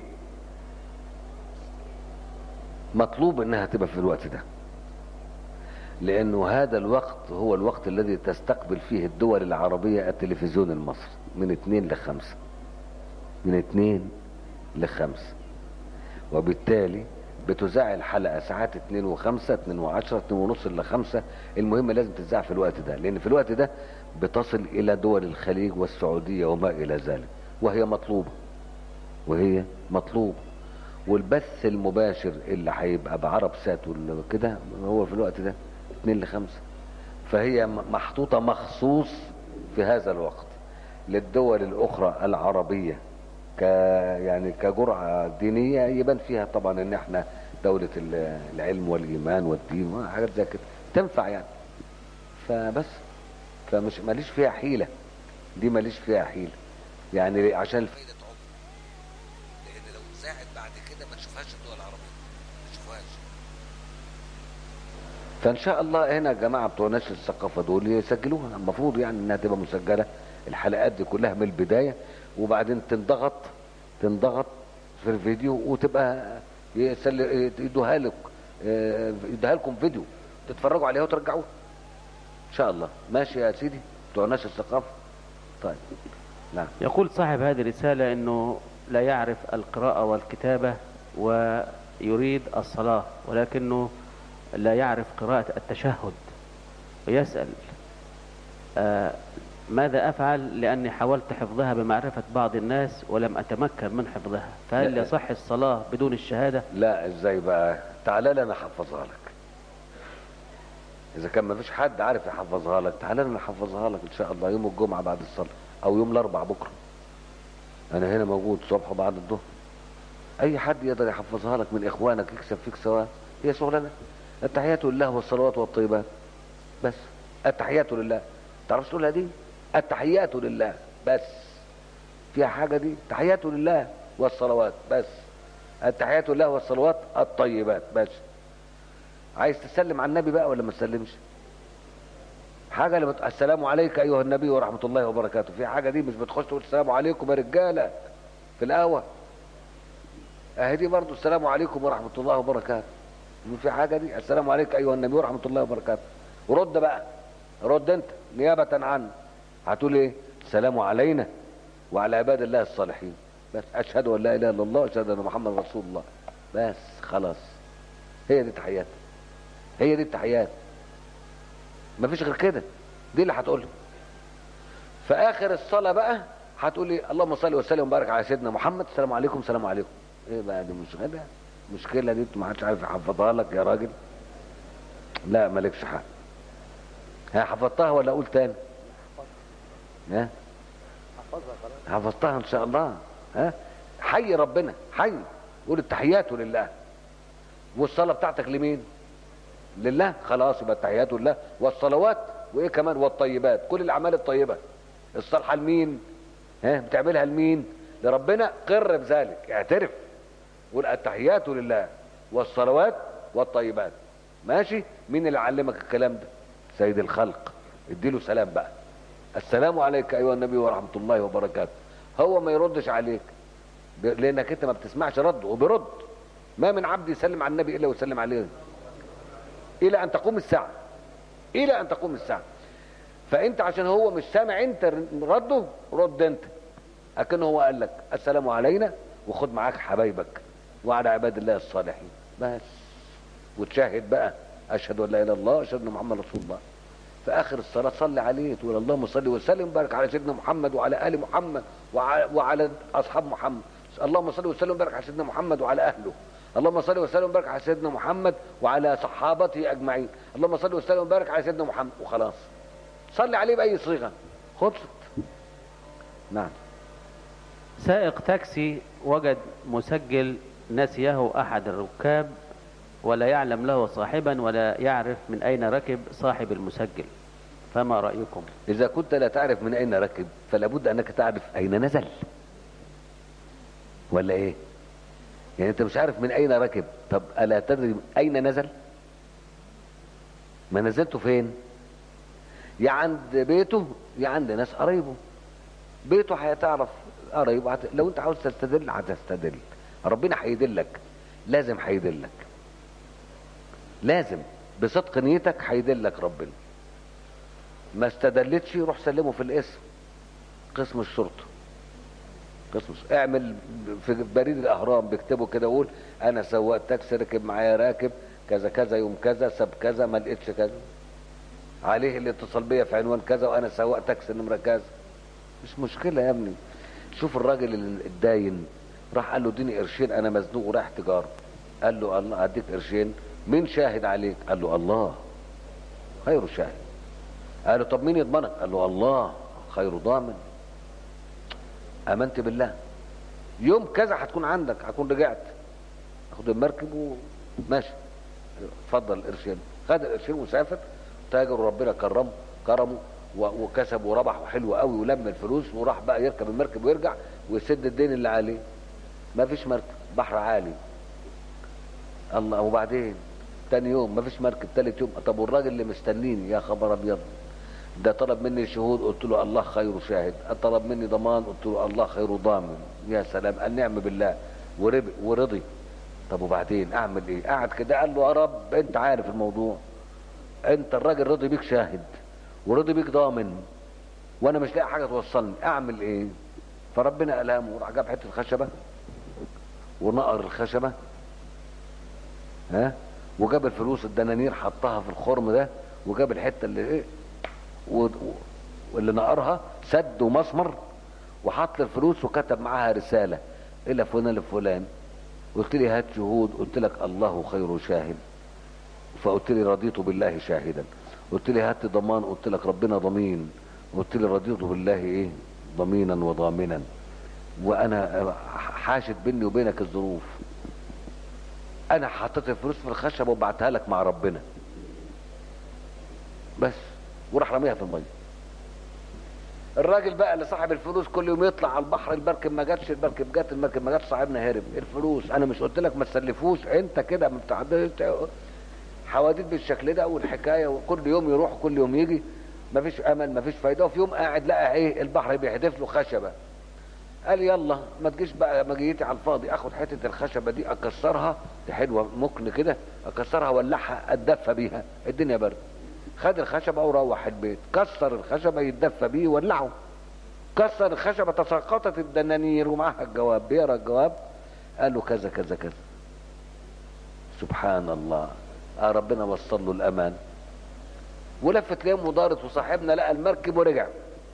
مطلوب انها تبقى في الوقت ده لانه هذا الوقت هو الوقت الذي تستقبل فيه الدول العربية التلفزيون المصري من اتنين لخمسة من اتنين لخمسة وبالتالي بتذاع الحلقة ساعات اتنين وخمسة اتنين وعشرة اتنين ونص إلا خمسة المهم لازم تذاع في الوقت ده لأن في الوقت ده بتصل إلى دول الخليج والسعودية وما إلى ذلك وهي مطلوبة وهي مطلوبة والبث المباشر اللي هيبقى بعرب سات وكده هو في الوقت ده اتنين لخمسة فهي محطوطة مخصوص في هذا الوقت للدول الأخرى العربية ك يعني كجرعة دينية يبان فيها طبعا ان احنا دولة ال- العلم والايمان والدين وحاجات زي كده تنفع يعني فبس فمش ماليش فيها حيلة دي ماليش فيها حيلة يعني ليه؟ عشان الف... فايدة عمر لان لو زاعت بعد كده ما تشوفهاش الدول العربية ما تشوفهاش فان شاء الله هنا الجماعه بتوع نشر الثقافه دول يسجلوها المفروض يعني انها تبقى مسجله الحلقات دي كلها من البدايه وبعدين تنضغط تنضغط في الفيديو وتبقى يسل... يدوها لك آه، يدوها لكم فيديو تتفرجوا عليها وترجعوها ان شاء الله ماشي يا سيدي بتوع نشر الثقافه طيب نعم يقول صاحب هذه الرسالة أنه لا يعرف القراءة والكتابة ويريد الصلاة ولكنه لا يعرف قراءة التشهد ويسأل آه ماذا أفعل لأني حاولت حفظها بمعرفة بعض الناس ولم أتمكن من حفظها فهل لا. يصح الصلاة بدون الشهادة لا ازاي بقى تعالى لي انا احفظها لك اذا كان ما فيش حد عارف يحفظها لك تعالى لي انا احفظها لك ان شاء الله يوم الجمعه بعد الصلاه او يوم الاربع بكره انا هنا موجود صبح وبعد الظهر اي حد يقدر يحفظها لك من اخوانك يكسب فيك سواء هي شغلانه التحيات لله والصلوات والطيبات بس التحيات لله تعرفش تقولها دي التحيات لله بس فيها حاجه دي تحيات لله والصلوات بس التحيات لله والصلوات الطيبات بس عايز تسلم على النبي بقى ولا ما تسلمش حاجه لما ت- السلام عليك ايها النبي ورحمه الله وبركاته في حاجه دي مش بتخش تقول السلام عليكم يا رجاله في القهوه اهي دي برضه السلام عليكم ورحمه الله وبركاته في حاجه دي السلام عليك ايها النبي ورحمه الله وبركاته ورد بقى رد انت نيابه عنه هتقول ايه السلام علينا وعلى عباد الله الصالحين بس اشهد ان لا اله الا الله واشهد ان محمد رسول الله بس خلاص هي دي التحيات هي دي التحيات مفيش غير كده دي اللي هتقولها في اخر الصلاه بقى هتقول لي اللهم صل وسلم وبارك على سيدنا محمد السلام عليكم السلام عليكم ايه بقى دي مش غدا المشكله دي انت ما حدش عارف يحفظها لك يا راجل لا مالكش حق ها حفظتها ولا اقول تاني ها حفظتها ان شاء الله ها حي ربنا حي قول التحيات لله والصلاه بتاعتك لمين لله خلاص يبقى التحيات لله والصلوات وايه كمان والطيبات كل الاعمال الطيبه الصالحه لمين ها بتعملها لمين لربنا قر بذلك اعترف قول التحيات لله والصلوات والطيبات ماشي مين اللي علمك الكلام ده سيد الخلق اديله سلام بقى السلام عليك ايها النبي ورحمه الله وبركاته هو ما يردش عليك ب- لانك انت ما بتسمعش رد وبرد ما من عبد يسلم على النبي الا ويسلم عليه الى ان تقوم الساعه الى ان تقوم الساعه فانت عشان هو مش سامع انت رده رد انت اكنه هو قال لك السلام علينا وخد معاك حبايبك وعلى عباد الله الصالحين بس وتشاهد بقى اشهد ان لا اله الا الله اشهد ان محمد رسول الله في اخر الصلاه صلي عليه تقول اللهم صل وسلم وبارك على سيدنا محمد وعلى ال محمد وعلى, وعلى اصحاب محمد اللهم صل وسلم وبارك على سيدنا محمد وعلى اهله اللهم صل وسلم وبارك على سيدنا محمد وعلى صحابته اجمعين اللهم صل وسلم وبارك على سيدنا محمد وخلاص صلي عليه باي صيغه خلصت نعم سائق تاكسي وجد مسجل نسيه أحد الركاب ولا يعلم له صاحبا ولا يعرف من أين ركب صاحب المسجل فما رأيكم إذا كنت لا تعرف من أين ركب فلا بد أنك تعرف أين نزل ولا إيه يعني أنت مش عارف من أين ركب طب ألا تدري أين نزل ما نزلته فين يا عند بيته يا عند ناس قرايبه بيته هتعرف قرايبه هت... لو انت عاوز تستدل هتستدل ربنا هيدلك لازم هيدلك لازم بصدق نيتك هيدلك ربنا ما استدلتش روح سلمه في الاسم قسم الشرطه قسم الشرطة. اعمل في بريد الاهرام بيكتبوا كده وقول انا سواق تاكسي ركب معايا راكب كذا كذا يوم كذا ساب كذا ما لقيتش كذا عليه الاتصال بيا في عنوان كذا وانا سواق تاكسي نمره كذا مش مشكله يا ابني شوف الراجل اللي الداين راح قال له اديني قرشين انا مزنوق ورايح تجاره قال له الله اديك قرشين مين شاهد عليك قال له الله خير شاهد قال له طب مين يضمنك قال له الله خير ضامن امنت بالله يوم كذا هتكون عندك هكون رجعت اخد المركب وماشي اتفضل القرشين خد القرشين وسافر تاجر وربنا كرمه كرمه و- وكسب وربح وحلو قوي ولم الفلوس وراح بقى يركب المركب ويرجع ويسد الدين اللي عليه ما فيش مركب بحر عالي الله وبعدين تاني يوم ما فيش مركب تالت يوم طب والراجل اللي مستنيني يا خبر ابيض ده طلب مني شهود قلت له الله خير شاهد طلب مني ضمان قلت له الله خير ضامن يا سلام النعم بالله ورب ورضي طب وبعدين اعمل ايه قعد كده قال له يا رب انت عارف الموضوع انت الراجل رضي بيك شاهد ورضي بيك ضامن وانا مش لاقي حاجه توصلني اعمل ايه فربنا الهمه وراح جاب حته خشبه ونقر الخشبه ها وجاب الفلوس الدنانير حطها في الخرم ده وجاب الحته اللي ايه و- و- واللي نقرها سد ومسمر وحط الفلوس وكتب معاها رساله الى فلان لفلان قلت لي هات شهود قلت لك الله خير شاهد فقلت لي رضيت بالله شاهدا قلت لي هات ضمان قلت لك ربنا ضمين قلت لي رضيت بالله ايه ضمينا وضامنا وانا حاشت بيني وبينك الظروف انا حطيت الفلوس في الخشب وبعتها لك مع ربنا بس وراح رميها في الميه الراجل بقى اللي صاحب الفلوس كل يوم يطلع على البحر المركب ما جاتش المركب جت المركب ما جاتش صاحبنا هرب الفلوس انا مش قلت لك ما تسلفوش انت كده ما بتعدلش حواديت بالشكل ده والحكايه وكل يوم يروح كل يوم يجي ما فيش امل ما فيش فايده وفي يوم قاعد لقى ايه البحر بيحدف له خشبه قال يلا ما تجيش بقى مجيتي على الفاضي اخد حته الخشبه دي اكسرها دي حلوه ممكن كده اكسرها ولعها اتدفى بيها الدنيا برد خد الخشبه وروح البيت كسر الخشبه يتدفى بيه ولعه كسر الخشبه تساقطت الدنانير ومعها الجواب بيقرا الجواب قال له كذا كذا كذا سبحان الله آه ربنا وصل له الامان ولفت ليهم ودارت وصاحبنا لقى المركب ورجع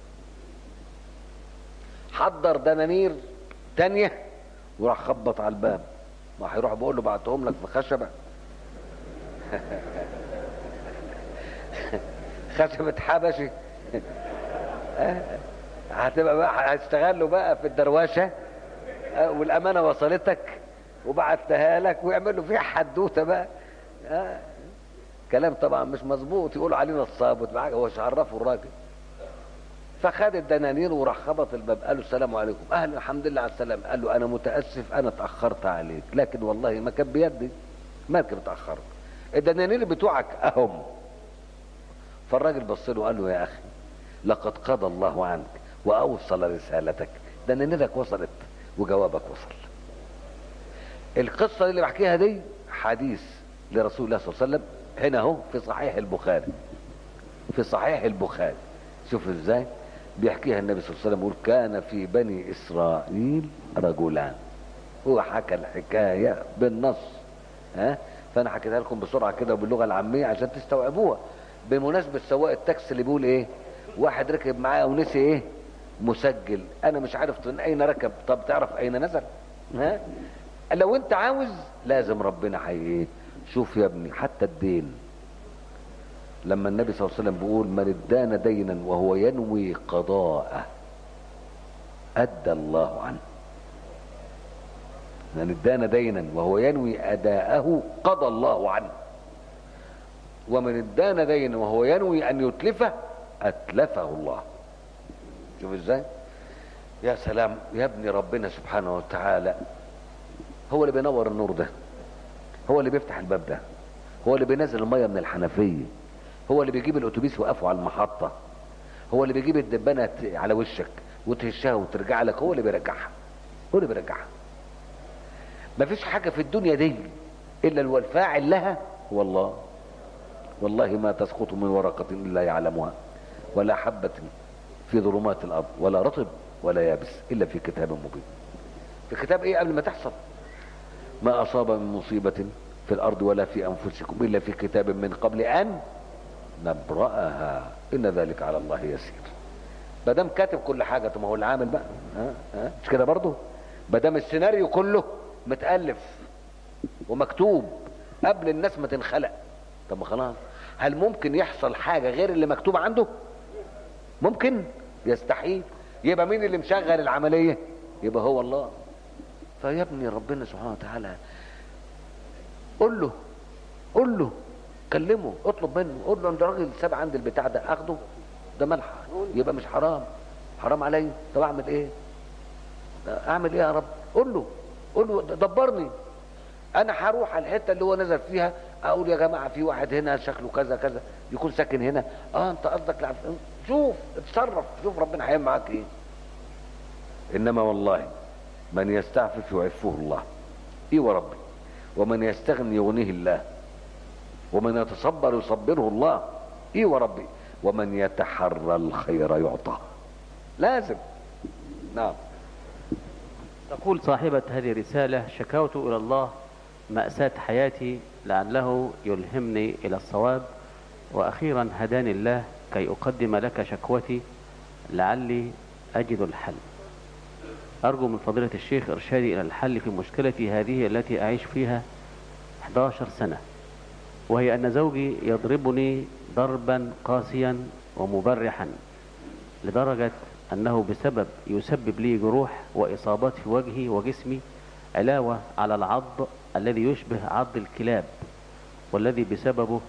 حضر دنانير تانية وراح خبط على الباب ما هيروح بيقول له بعتهم لك في خشبة خشبة حبشي هتبقى بقى هيستغلوا بقى في الدرواشة آه، والأمانة وصلتك وبعتها لك ويعملوا فيها حدوتة بقى آه. كلام طبعا مش مظبوط يقولوا عليه نصاب وتبقى هو مش عرفه الراجل فخد الدنانير وراح خبط الباب قال له السلام عليكم اهلا الحمد لله على السلام قال له انا متاسف انا اتاخرت عليك لكن والله ما كان بيدي مركب اتاخرت الدنانير بتوعك اهم فالراجل بص له قال له يا اخي لقد قضى الله عنك واوصل رسالتك دنانيرك وصلت وجوابك وصل القصه اللي بحكيها دي حديث لرسول الله صلى الله عليه وسلم هنا اهو في صحيح البخاري في صحيح البخاري شوف ازاي بيحكيها النبي صلى الله عليه وسلم يقول كان في بني اسرائيل رجلان هو حكى الحكايه بالنص ها فانا حكيتها لكم بسرعه كده وباللغه العاميه عشان تستوعبوها بمناسبه سواق التاكسي اللي بيقول ايه واحد ركب معايا ونسي ايه مسجل انا مش عارف من اين ركب طب تعرف اين نزل ها لو انت عاوز لازم ربنا حي ايه شوف يا ابني حتى الدين لما النبي صلى الله عليه وسلم بيقول من ادان دينا وهو ينوي قضاءه ادى الله عنه من ادان دينا وهو ينوي اداءه قضى الله عنه ومن ادان دينا وهو ينوي ان يتلفه اتلفه الله شوف ازاي يا سلام يا ابني ربنا سبحانه وتعالى هو اللي بينور النور ده هو اللي بيفتح الباب ده هو اللي بينزل الميه من الحنفيه هو اللي بيجيب الاتوبيس يوقفه على المحطه هو اللي بيجيب الدبانه ت- على وشك وتهشها وترجع لك هو اللي بيرجعها هو اللي بيرجعها مفيش حاجه في الدنيا دي الا هو الفاعل لها هو الله والله ما تسقط من ورقه الا يعلمها ولا حبه في ظلمات الارض ولا رطب ولا يابس الا في كتاب مبين في كتاب ايه قبل ما تحصل ما اصاب من مصيبه في الارض ولا في انفسكم الا في كتاب من قبل ان نبرأها ان ذلك على الله يسير ما دام كاتب كل حاجه طب ما هو العامل بقى ها ها مش كده برضه ما دام السيناريو كله متالف ومكتوب قبل الناس ما تنخلق طب ما خلاص هل ممكن يحصل حاجه غير اللي مكتوب عنده ممكن يستحيل يبقى مين اللي مشغل العمليه يبقى هو الله فيا ابني ربنا سبحانه وتعالى قول له قول له كلمه اطلب منه قول له انت راجل ساب عند البتاع ده اخده ده ملح يبقى مش حرام حرام عليا طب اعمل ايه اعمل ايه يا رب قول له قول له دبرني انا هروح على الحته اللي هو نزل فيها اقول يا جماعه في واحد هنا شكله كذا كذا يكون ساكن هنا اه انت قصدك لعب شوف اتصرف شوف ربنا هيعمل معاك ايه انما والله من يستعفف يعفه الله ايه وربي ومن يستغني يغنيه الله ومن يتصبر يصبره الله ايه وربي ومن يتحرى الخير يعطاه لازم نعم تقول صاحبة هذه الرسالة شكوت إلى الله مأساة حياتي لعله يلهمني إلى الصواب وأخيرا هداني الله كي أقدم لك شكوتي لعلي أجد الحل أرجو من فضيلة الشيخ إرشادي إلى الحل في مشكلتي هذه التي أعيش فيها 11 سنة وهي أن زوجي يضربني ضربا قاسيا ومبرحا لدرجة أنه بسبب يسبب لي جروح وإصابات في وجهي وجسمي علاوة على العض الذي يشبه عض الكلاب والذي بسببه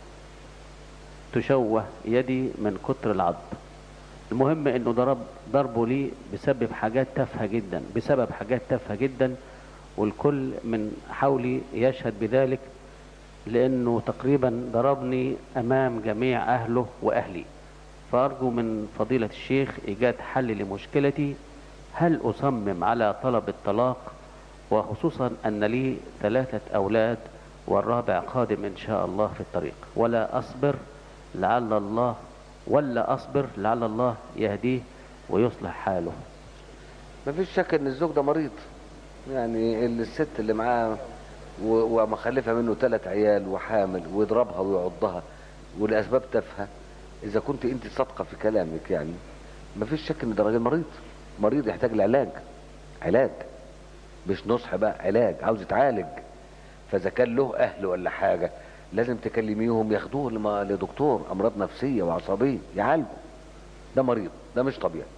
تشوه يدي من كتر العض المهم انه ضرب ضربه لي بسبب حاجات تافهه جدا بسبب حاجات تافهه جدا والكل من حولي يشهد بذلك لانه تقريبا ضربني امام جميع اهله واهلي فارجو من فضيله الشيخ ايجاد حل لمشكلتي هل اصمم على طلب الطلاق وخصوصا ان لي ثلاثه اولاد والرابع قادم ان شاء الله في الطريق ولا اصبر لعل الله ولا اصبر لعل الله يهديه ويصلح حاله مفيش شك ان الزوج ده مريض يعني اللي الست اللي معاه و- ومخلفه منه ثلاث عيال وحامل ويضربها ويعضها ولاسباب تافهه اذا كنت انت صادقه في كلامك يعني مفيش شك ان ده راجل مريض مريض يحتاج لعلاج علاج مش نصح بقى علاج عاوز يتعالج فاذا كان له اهل ولا حاجه لازم تكلميهم ياخدوه لما- لدكتور امراض نفسيه وعصبيه يعالجه ده مريض ده مش طبيعي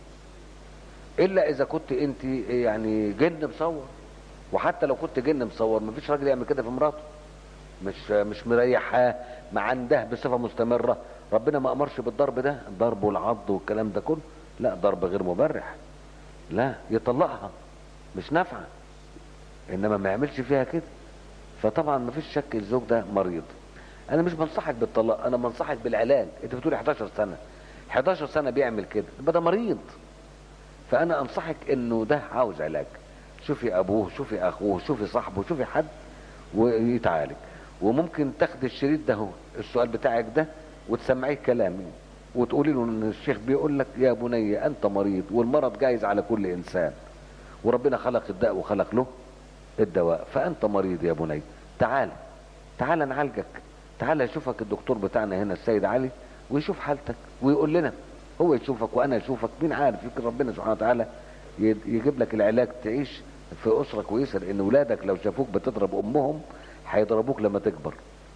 الا اذا كنت انت يعني جن مصور وحتى لو كنت جن مصور مفيش راجل يعمل كده في مراته مش مش مريحاه ما عنده بصفه مستمره ربنا ما امرش بالضرب ده الضرب والعض والكلام ده كله لا ضرب غير مبرح لا يطلقها مش نافعه انما ما يعملش فيها كده فطبعا مفيش شك الزوج ده مريض انا مش بنصحك بالطلاق انا بنصحك بالعلاج انت بتقولي 11 سنه 11 سنه بيعمل كده يبقى ده مريض فانا انصحك انه ده عاوز علاج شوفي ابوه شوفي اخوه شوفي صاحبه شوفي حد ويتعالج وممكن تاخد الشريط ده هو السؤال بتاعك ده وتسمعيه كلامي وتقولي له ان الشيخ بيقول لك يا بني انت مريض والمرض جايز على كل انسان وربنا خلق الداء وخلق له الدواء فانت مريض يا بني تعال تعال نعالجك تعال يشوفك الدكتور بتاعنا هنا السيد علي ويشوف حالتك ويقول لنا هو يشوفك وانا اشوفك مين عارف يمكن ربنا سبحانه وتعالى يد- يجيب لك العلاج تعيش في اسره كويسه لان ولادك لو شافوك بتضرب امهم هيضربوك لما تكبر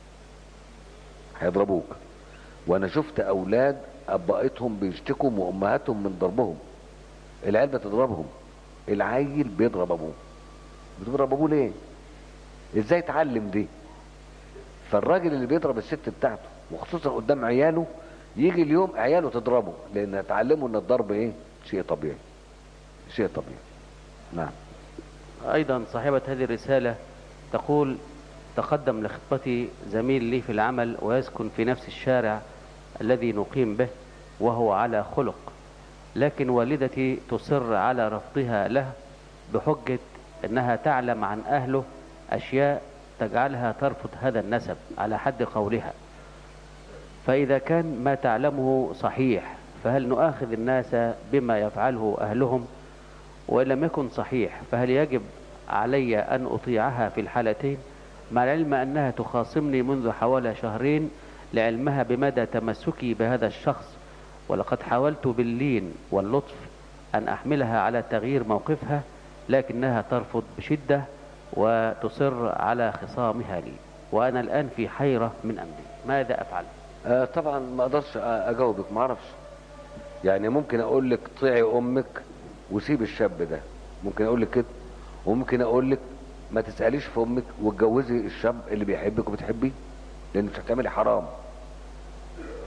هيضربوك وانا شفت اولاد ابائتهم بيشتكوا من امهاتهم من ضربهم العيال بتضربهم العيل بيضرب ابوه بتضرب ابوه ليه ازاي اتعلم دي فالراجل اللي بيضرب الست بتاعته وخصوصا قدام عياله يجي اليوم عياله تضربه لان اتعلموا ان الضرب ايه شيء طبيعي شيء طبيعي نعم أيضا صاحبة هذه الرسالة تقول تقدم لخطبتي زميل لي في العمل ويسكن في نفس الشارع الذي نقيم به وهو على خلق لكن والدتي تصر على رفضها له بحجة أنها تعلم عن أهله أشياء تجعلها ترفض هذا النسب على حد قولها فإذا كان ما تعلمه صحيح فهل نؤاخذ الناس بما يفعله أهلهم وإن لم يكن صحيح فهل يجب علي أن أطيعها في الحالتين مع العلم أنها تخاصمني منذ حوالي شهرين لعلمها بمدى تمسكي بهذا الشخص ولقد حاولت باللين واللطف أن أحملها على تغيير موقفها لكنها ترفض بشدة وتصر على خصامها لي وأنا الآن في حيرة من أمري ماذا أفعل آه طبعا ما اقدرش اجاوبك ما اعرفش يعني ممكن اقول لك طيعي امك وسيب الشاب ده ممكن اقول لك كده وممكن اقول لك ما تساليش في امك واتجوزي الشاب اللي بيحبك وبتحبيه لان مش هتعملي حرام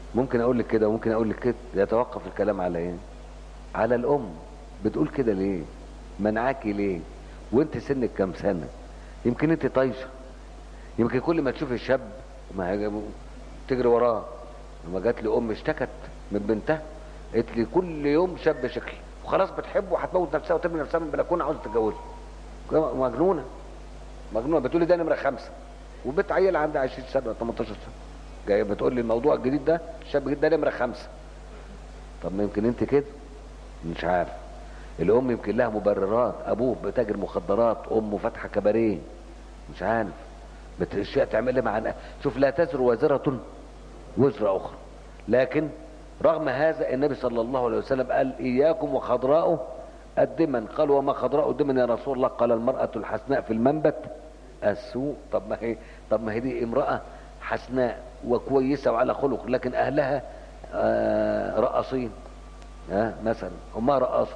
ممكن اقول لك كده وممكن اقول لك كده يتوقف الكلام على ايه على الام بتقول كده ليه منعاكي ليه وانت سنك كام سنه يمكن انت طايشه يمكن كل ما تشوفي شاب ما هي تجري وراه لما جات لي ام اشتكت من بنتها قالت لي كل يوم شاب شكل وخلاص بتحبه وهتموت نفسها وترمي نفسها من البلكونه عاوزه تتجوزه مجنونه مجنونه بتقول لي ده نمره خمسه وبنت عيل عندها 20 سنه 18 سنه جايه بتقول لي الموضوع الجديد ده الشاب الجديد ده نمره خمسه طب ما يمكن انت كده مش عارف الام يمكن لها مبررات ابوه بتاجر مخدرات امه فاتحه كباريه مش عارف بتشياء تعمل مع الأ- شوف لا تزر وازره وزر اخرى لكن رغم هذا النبي صلى الله عليه وسلم قال اياكم وخضراء الدمن قال وما خضراء الدمن يا رسول الله قال المرأة الحسناء في المنبت السوء طب ما هي طب ما هي دي امرأة حسناء وكويسة وعلى خلق لكن اهلها آه رقاصين ها مثلا امها رقاصة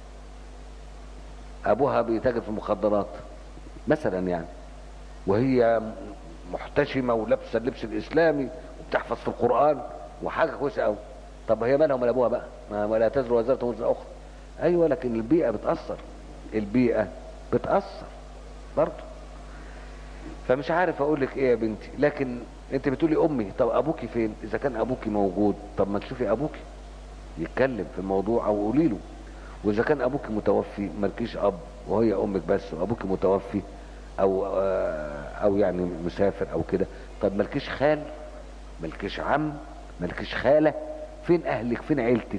ابوها بيتاجر في المخدرات مثلا يعني وهي محتشمه ولابسه اللبس الاسلامي وبتحفظ في القران وحاجه كويسه قوي طب هي مالها ومال ابوها بقى ما ولا تزر وزاره وزر اخرى ايوه لكن البيئه بتاثر البيئه بتاثر برضه فمش عارف اقول لك ايه يا بنتي لكن انت بتقولي امي طب ابوكي فين اذا كان ابوكي موجود طب ما تشوفي ابوكي يتكلم في الموضوع او قولي له واذا كان ابوك متوفي مالكيش اب وهي امك بس وابوك متوفي او آه، او يعني مسافر او كده طب مالكيش خال مالكيش عم مالكيش خاله فين اهلك فين عيلتك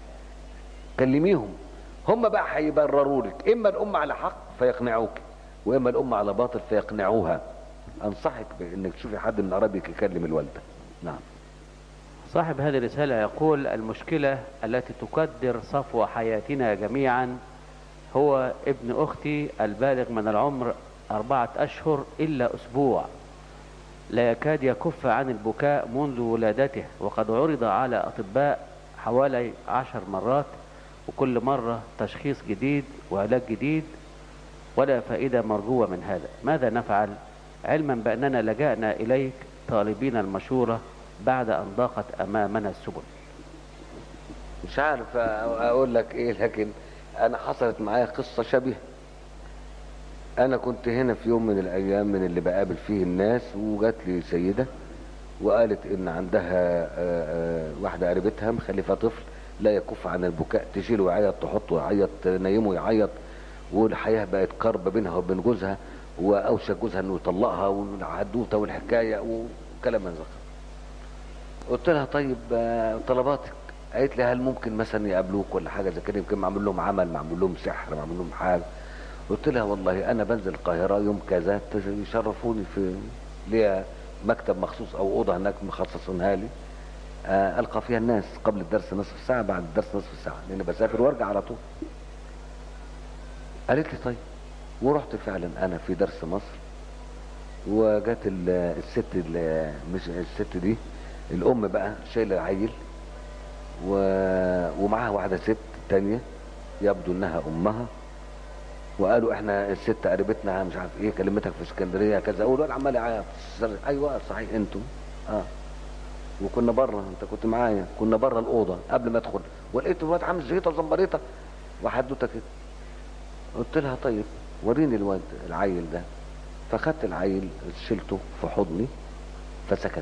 كلميهم هم بقى هيبرروا لك اما الام على حق فيقنعوك واما الام على باطل فيقنعوها انصحك بانك تشوفي حد من قرايبك يكلم الوالده نعم صاحب هذه الرسالة يقول المشكلة التي تقدر صفو حياتنا جميعا هو ابن أختي البالغ من العمر أربعة أشهر إلا أسبوع لا يكاد يكف عن البكاء منذ ولادته وقد عرض على أطباء حوالي عشر مرات وكل مرة تشخيص جديد وعلاج جديد ولا فائدة مرجوة من هذا ماذا نفعل علما بأننا لجأنا إليك طالبين المشورة بعد أن ضاقت أمامنا السبل مش عارف أ- اقول لك ايه لكن انا حصلت معايا قصه شبيهه انا كنت هنا في يوم من الايام من اللي بقابل فيه الناس وجات لي سيده وقالت ان عندها آه، آه، واحده قريبتها مخلفه طفل لا يكف عن البكاء تشيله يعيط تحطه يعيط تنيمه يعيط والحياه بقت كرب بينها وبين جوزها واوشك جوزها انه يطلقها والحدوته والحكايه وكلام من ذا قلت لها طيب آه، طلباتك قالت لي هل ممكن مثلا يقابلوك ولا حاجه زي كده يمكن معمول لهم عمل معمول لهم سحر معمول لهم حاجه قلت لها والله انا بنزل القاهره يوم كذا تش- يشرفوني في ليا مكتب مخصوص او اوضه هناك مخصصينها لي آه، القى فيها الناس قبل الدرس نصف ساعه بعد الدرس نصف ساعه لان بسافر وارجع على طول قالت لي طيب ورحت فعلا انا في درس مصر وجات ال- الست ال- مش الست دي الام بقى شايله العيل و... ومعاها واحده ست تانية يبدو انها امها وقالوا احنا الست قريبتنا مش عارف ايه كلمتك في اسكندريه كذا اقول الواد عمال يعيط ايوه صحيح انتوا اه وكنا بره انت كنت معايا كنا بره الاوضه قبل ما ادخل ولقيت الواد عامل زيطه زمبريطه وحدوته كده قلت لها طيب وريني الواد العيل ده فخدت العيل شلته في حضني فسكت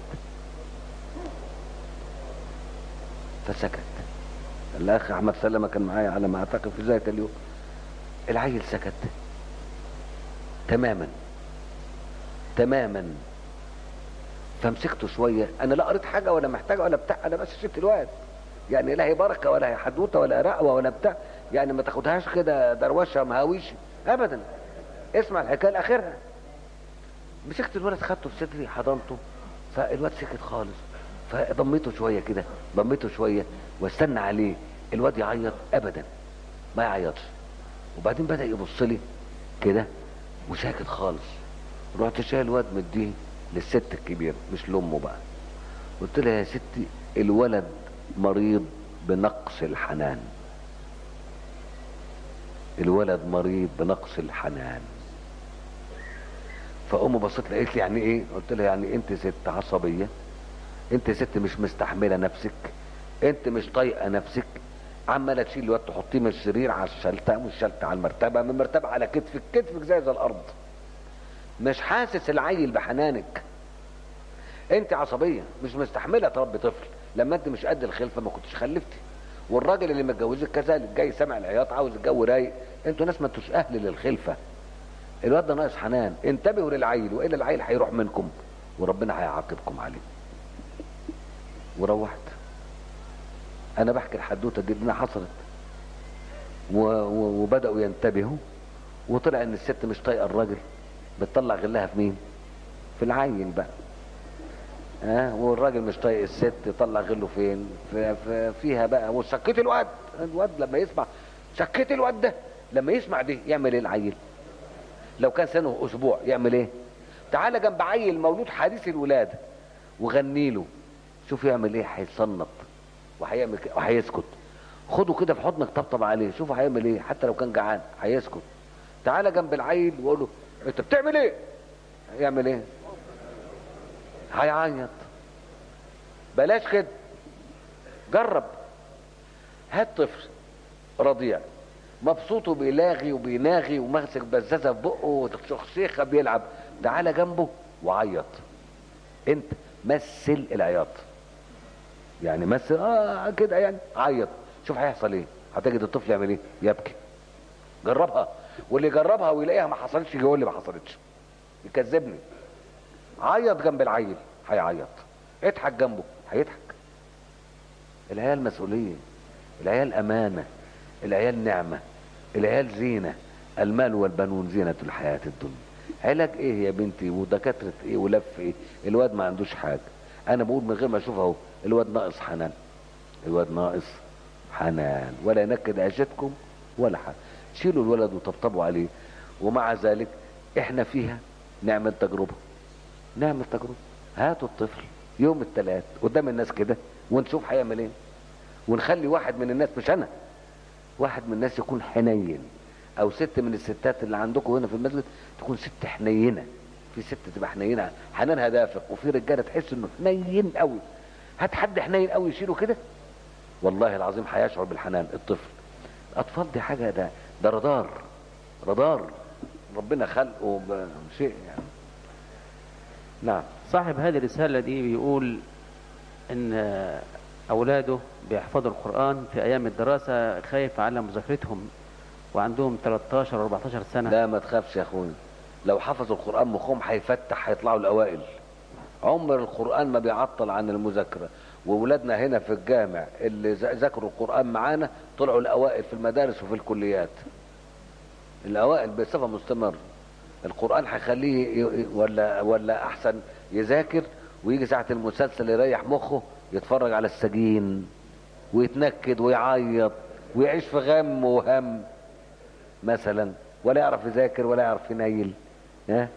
فسكت الاخ احمد سلمة كان معايا على ما اعتقد في ذلك اليوم العيل سكت تماما تماما فمسكته شويه انا لا قريت حاجه ولا محتاجه ولا بتاع انا بس شفت الواد يعني لا هي بركه ولا هي حدوته ولا رقوه ولا بتاع يعني ما تاخدهاش كده دروشه مهاويش ابدا اسمع الحكايه لاخرها مسكت الولد خدته في صدري حضنته فالواد سكت خالص فضميته شويه كده ضميته شويه واستنى عليه الواد يعيط ابدا ما يعيطش وبعدين بدا يبص لي كده وساكت خالص رحت شايل الواد مديه للست الكبيره مش لامه بقى قلت لها يا ستي الولد مريض بنقص الحنان الولد مريض بنقص الحنان فامه بصت لي قالت لي يعني ايه قلت لها يعني انت ست عصبيه انت ست مش مستحمله نفسك انت مش طايقه نفسك عماله تشيل الواد تحطيه من السرير على الشلته من الشلته على المرتبه من المرتبه على كتفك كتفك زي زي الارض مش حاسس العيل بحنانك انت عصبيه مش مستحمله تربي طفل لما انت مش قد الخلفه ما كنتش خلفتي والراجل اللي متجوزك كذلك جاي سامع العياط عاوز الجو رايق انتوا ناس ما انتوش اهل للخلفه الواد ده ناقص حنان انتبهوا للعيل والا العيل هيروح منكم وربنا هيعاقبكم عليه وروحت انا بحكي الحدوته دي انها حصلت و... و... وبداوا ينتبهوا وطلع ان الست مش طايقه الراجل بتطلع غلها في مين في العيل بقى ها أه؟ والراجل مش طايق الست يطلع غله فين في في فيها بقى وسكت الواد الواد لما يسمع سكت الواد ده لما يسمع دي يعمل ايه العيل لو كان سنه اسبوع يعمل ايه تعالى جنب عيل مولود حديث الولاده وغني له شوف يعمل ايه هيصنط وهيعمل كده وهيسكت خده كده في حضنك طبطب عليه شوف هيعمل ايه حتى لو كان جعان هيسكت تعالى جنب العيل وقول له انت بتعمل ايه يعمل ايه هيعيط بلاش كده جرب هات طفل رضيع مبسوط وبيلاغي وبيناغي وماسك بزازه في بقه وشخشيخه بيلعب تعالى جنبه وعيط انت مثل العياط يعني مثل اه كده يعني عيط شوف هيحصل ايه هتجد الطفل يعمل ايه يبكي جربها واللي جربها ويلاقيها ما حصلتش يقول لي ما حصلتش يكذبني عيط جنب العيل هيعيط اضحك جنبه هيضحك العيال مسؤوليه العيال امانه العيال نعمه العيال زينه المال والبنون زينه الحياه الدنيا علاج ايه يا بنتي ودكاتره ايه ولف ايه الواد ما عندوش حاجه انا بقول من غير ما اشوف اهو الواد ناقص حنان الواد ناقص حنان ولا ينكد عيشتكم ولا حاجه شيلوا الولد وطبطبوا عليه ومع ذلك احنا فيها نعمل تجربه نعمل تجربه هاتوا الطفل يوم الثلاث قدام الناس كده ونشوف هيعمل ايه ونخلي واحد من الناس مش انا واحد من الناس يكون حنين او ست من الستات اللي عندكم هنا في المسجد تكون ست حنينه في ست تبقى حنينه حنانها دافق وفي رجاله تحس انه حنين قوي هات حد حنين قوي يشيله كده والله العظيم هيشعر بالحنان الطفل الاطفال دي حاجه ده ده رادار رادار ربنا خلقه بشيء يعني نعم صاحب هذه الرسالة دي بيقول إن أولاده بيحفظوا القرآن في أيام الدراسة خايف على مذاكرتهم وعندهم 13 و 14 سنة لا ما تخافش يا اخويا لو حفظوا القران مخهم هيفتح هيطلعوا الاوائل عمر القران ما بيعطل عن المذاكره وولادنا هنا في الجامع اللي ذاكروا القران معانا طلعوا الاوائل في المدارس وفي الكليات الاوائل بصفه مستمره القران هيخليه ولا ولا احسن يذاكر ويجي ساعه المسلسل يريح مخه يتفرج على السجين ويتنكد ويعيط ويعيش في غم وهم مثلا ولا يعرف يذاكر ولا يعرف ينيل ها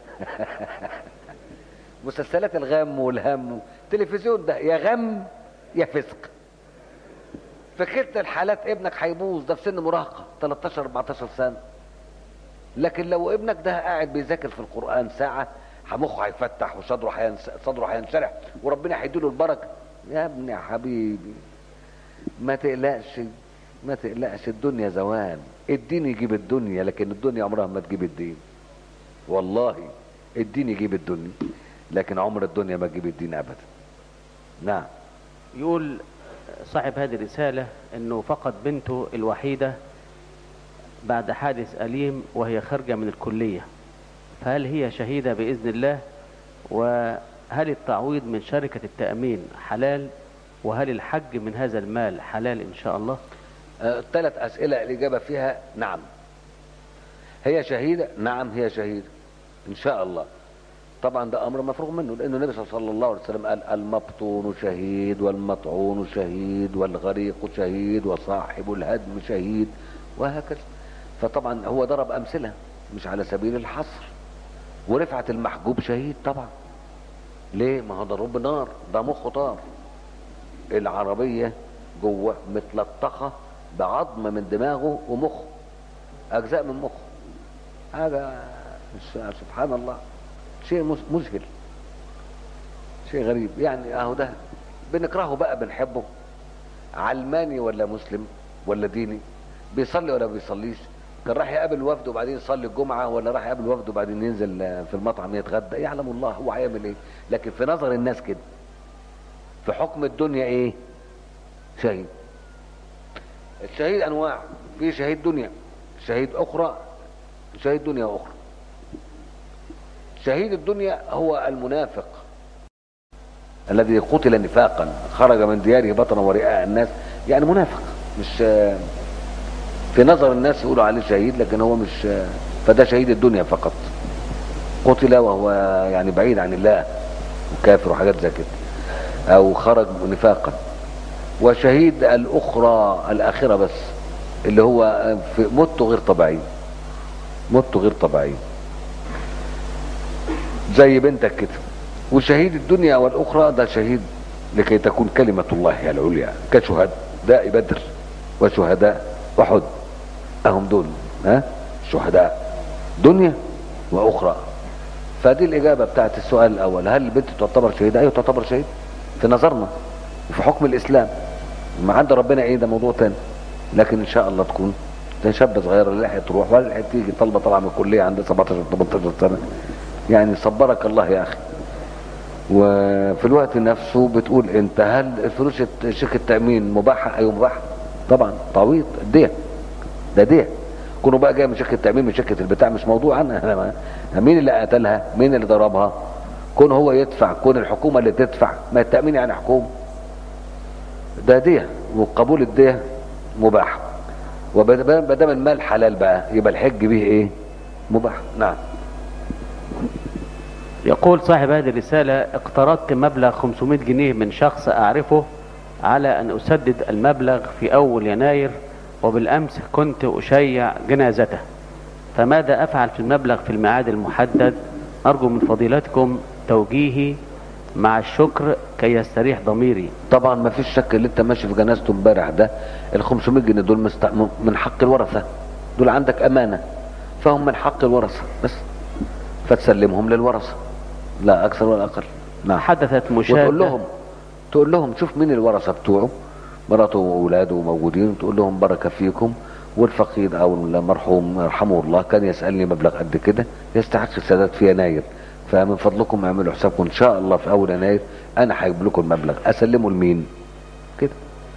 مسلسلات الغم والهم التلفزيون ده يا غم يا فسق في كلتا الحالات ابنك هيبوظ ده في سن مراهقه 13 14 سنه لكن لو ابنك ده قاعد بيذاكر في القران ساعه مخه هيفتح وصدره هينس... صدره هينشرح وربنا هيديله البركه يا ابني يا حبيبي ما تقلقش ما تقلقش الدنيا زوال الدين يجيب الدنيا لكن الدنيا عمرها ما تجيب الدين والله الدين يجيب الدنيا لكن عمر الدنيا ما تجيب الدين ابدا نعم يقول صاحب هذه الرسالة انه فقد بنته الوحيدة بعد حادث أليم وهي خارجة من الكلية فهل هي شهيدة بإذن الله وهل التعويض من شركة التأمين حلال وهل الحج من هذا المال حلال إن شاء الله الثلاث آه أسئلة الإجابة فيها نعم هي شهيدة نعم هي شهيدة إن شاء الله طبعا ده أمر مفروغ منه لأن النبي صلى الله عليه وسلم قال المبطون شهيد والمطعون شهيد والغريق شهيد وصاحب الهدم شهيد وهكذا فطبعا هو ضرب أمثلة مش على سبيل الحصر ورفعة المحجوب شهيد طبعا ليه ما هو ضرب نار ده مخه طار العربية جوه متلطخة بعظم من دماغه ومخه أجزاء من مخه هذا سبحان الله شيء مذهل شيء غريب يعني اهو ده بنكرهه بقى بنحبه علماني ولا مسلم ولا ديني بيصلي ولا بيصليش كان راح يقابل وفد وبعدين يصلي الجمعة ولا راح يقابل وفد وبعدين ينزل في المطعم يتغدى يعلم الله هو هيعمل ايه لكن في نظر الناس كده في حكم الدنيا ايه شهيد الشهيد انواع في شهيد دنيا شهيد اخرى شهيد دنيا اخرى شهيد الدنيا هو المنافق الذي قتل نفاقا خرج من دياره بطنا ورئاء الناس يعني منافق مش في نظر الناس يقولوا عليه شهيد لكن هو مش فده شهيد الدنيا فقط قتل وهو يعني بعيد عن الله وكافر وحاجات زي كده او خرج نفاقا وشهيد الاخرى الاخره بس اللي هو في موته غير طبيعي موته غير طبيعي زي بنتك كده وشهيد الدنيا والاخرى ده شهيد لكي تكون كلمه الله العليا كشهداء بدر وشهداء احد اهم دول ها شهداء دنيا واخرى فدي الاجابه بتاعت السؤال الاول هل البنت تعتبر شهيده ايوه تعتبر شهيد في نظرنا وفي حكم الاسلام ما عند ربنا ايه ده موضوع تاني لكن ان شاء الله تكون ده شاب صغير لا لحقت تروح ولا لحقت تيجي طالبه طالعه من الكليه عندها 17 18 سنه يعني صبرك الله يا اخي وفي الوقت نفسه بتقول انت هل الفلوس شيك التامين مباحه ايوه مباحه طبعا تعويض ديه ده ديه كونوا بقى جاي من شركه التامين من شركه البتاع مش موضوع انا مين اللي قتلها مين اللي ضربها كون هو يدفع كون الحكومه اللي تدفع ما التامين يعني حكومه ده ديه وقبول الديه مباح وما دام المال حلال بقى يبقى الحج به ايه مباح نعم يقول صاحب هذه الرسالة اقترضت مبلغ 500 جنيه من شخص أعرفه على أن أسدد المبلغ في أول يناير وبالأمس كنت أشيع جنازته فماذا أفعل في المبلغ في الميعاد المحدد أرجو من فضيلتكم توجيهي مع الشكر كي يستريح ضميري طبعا ما فيش شك اللي انت ماشي في جنازته امبارح ده ال 500 جنيه دول مست... من حق الورثه دول عندك امانه فهم من حق الورثه بس فتسلمهم للورثه لا اكثر ولا اقل نعم حدثت مشاهدة وتقول لهم تقول لهم شوف مين الورثه بتوعه مراته واولاده موجودين تقول لهم بركه فيكم والفقيد او المرحوم يرحمه الله كان يسالني مبلغ قد كده يستحق السداد في يناير فمن فضلكم اعملوا حسابكم ان شاء الله في اول يناير انا هجيب لكم المبلغ اسلمه لمين كده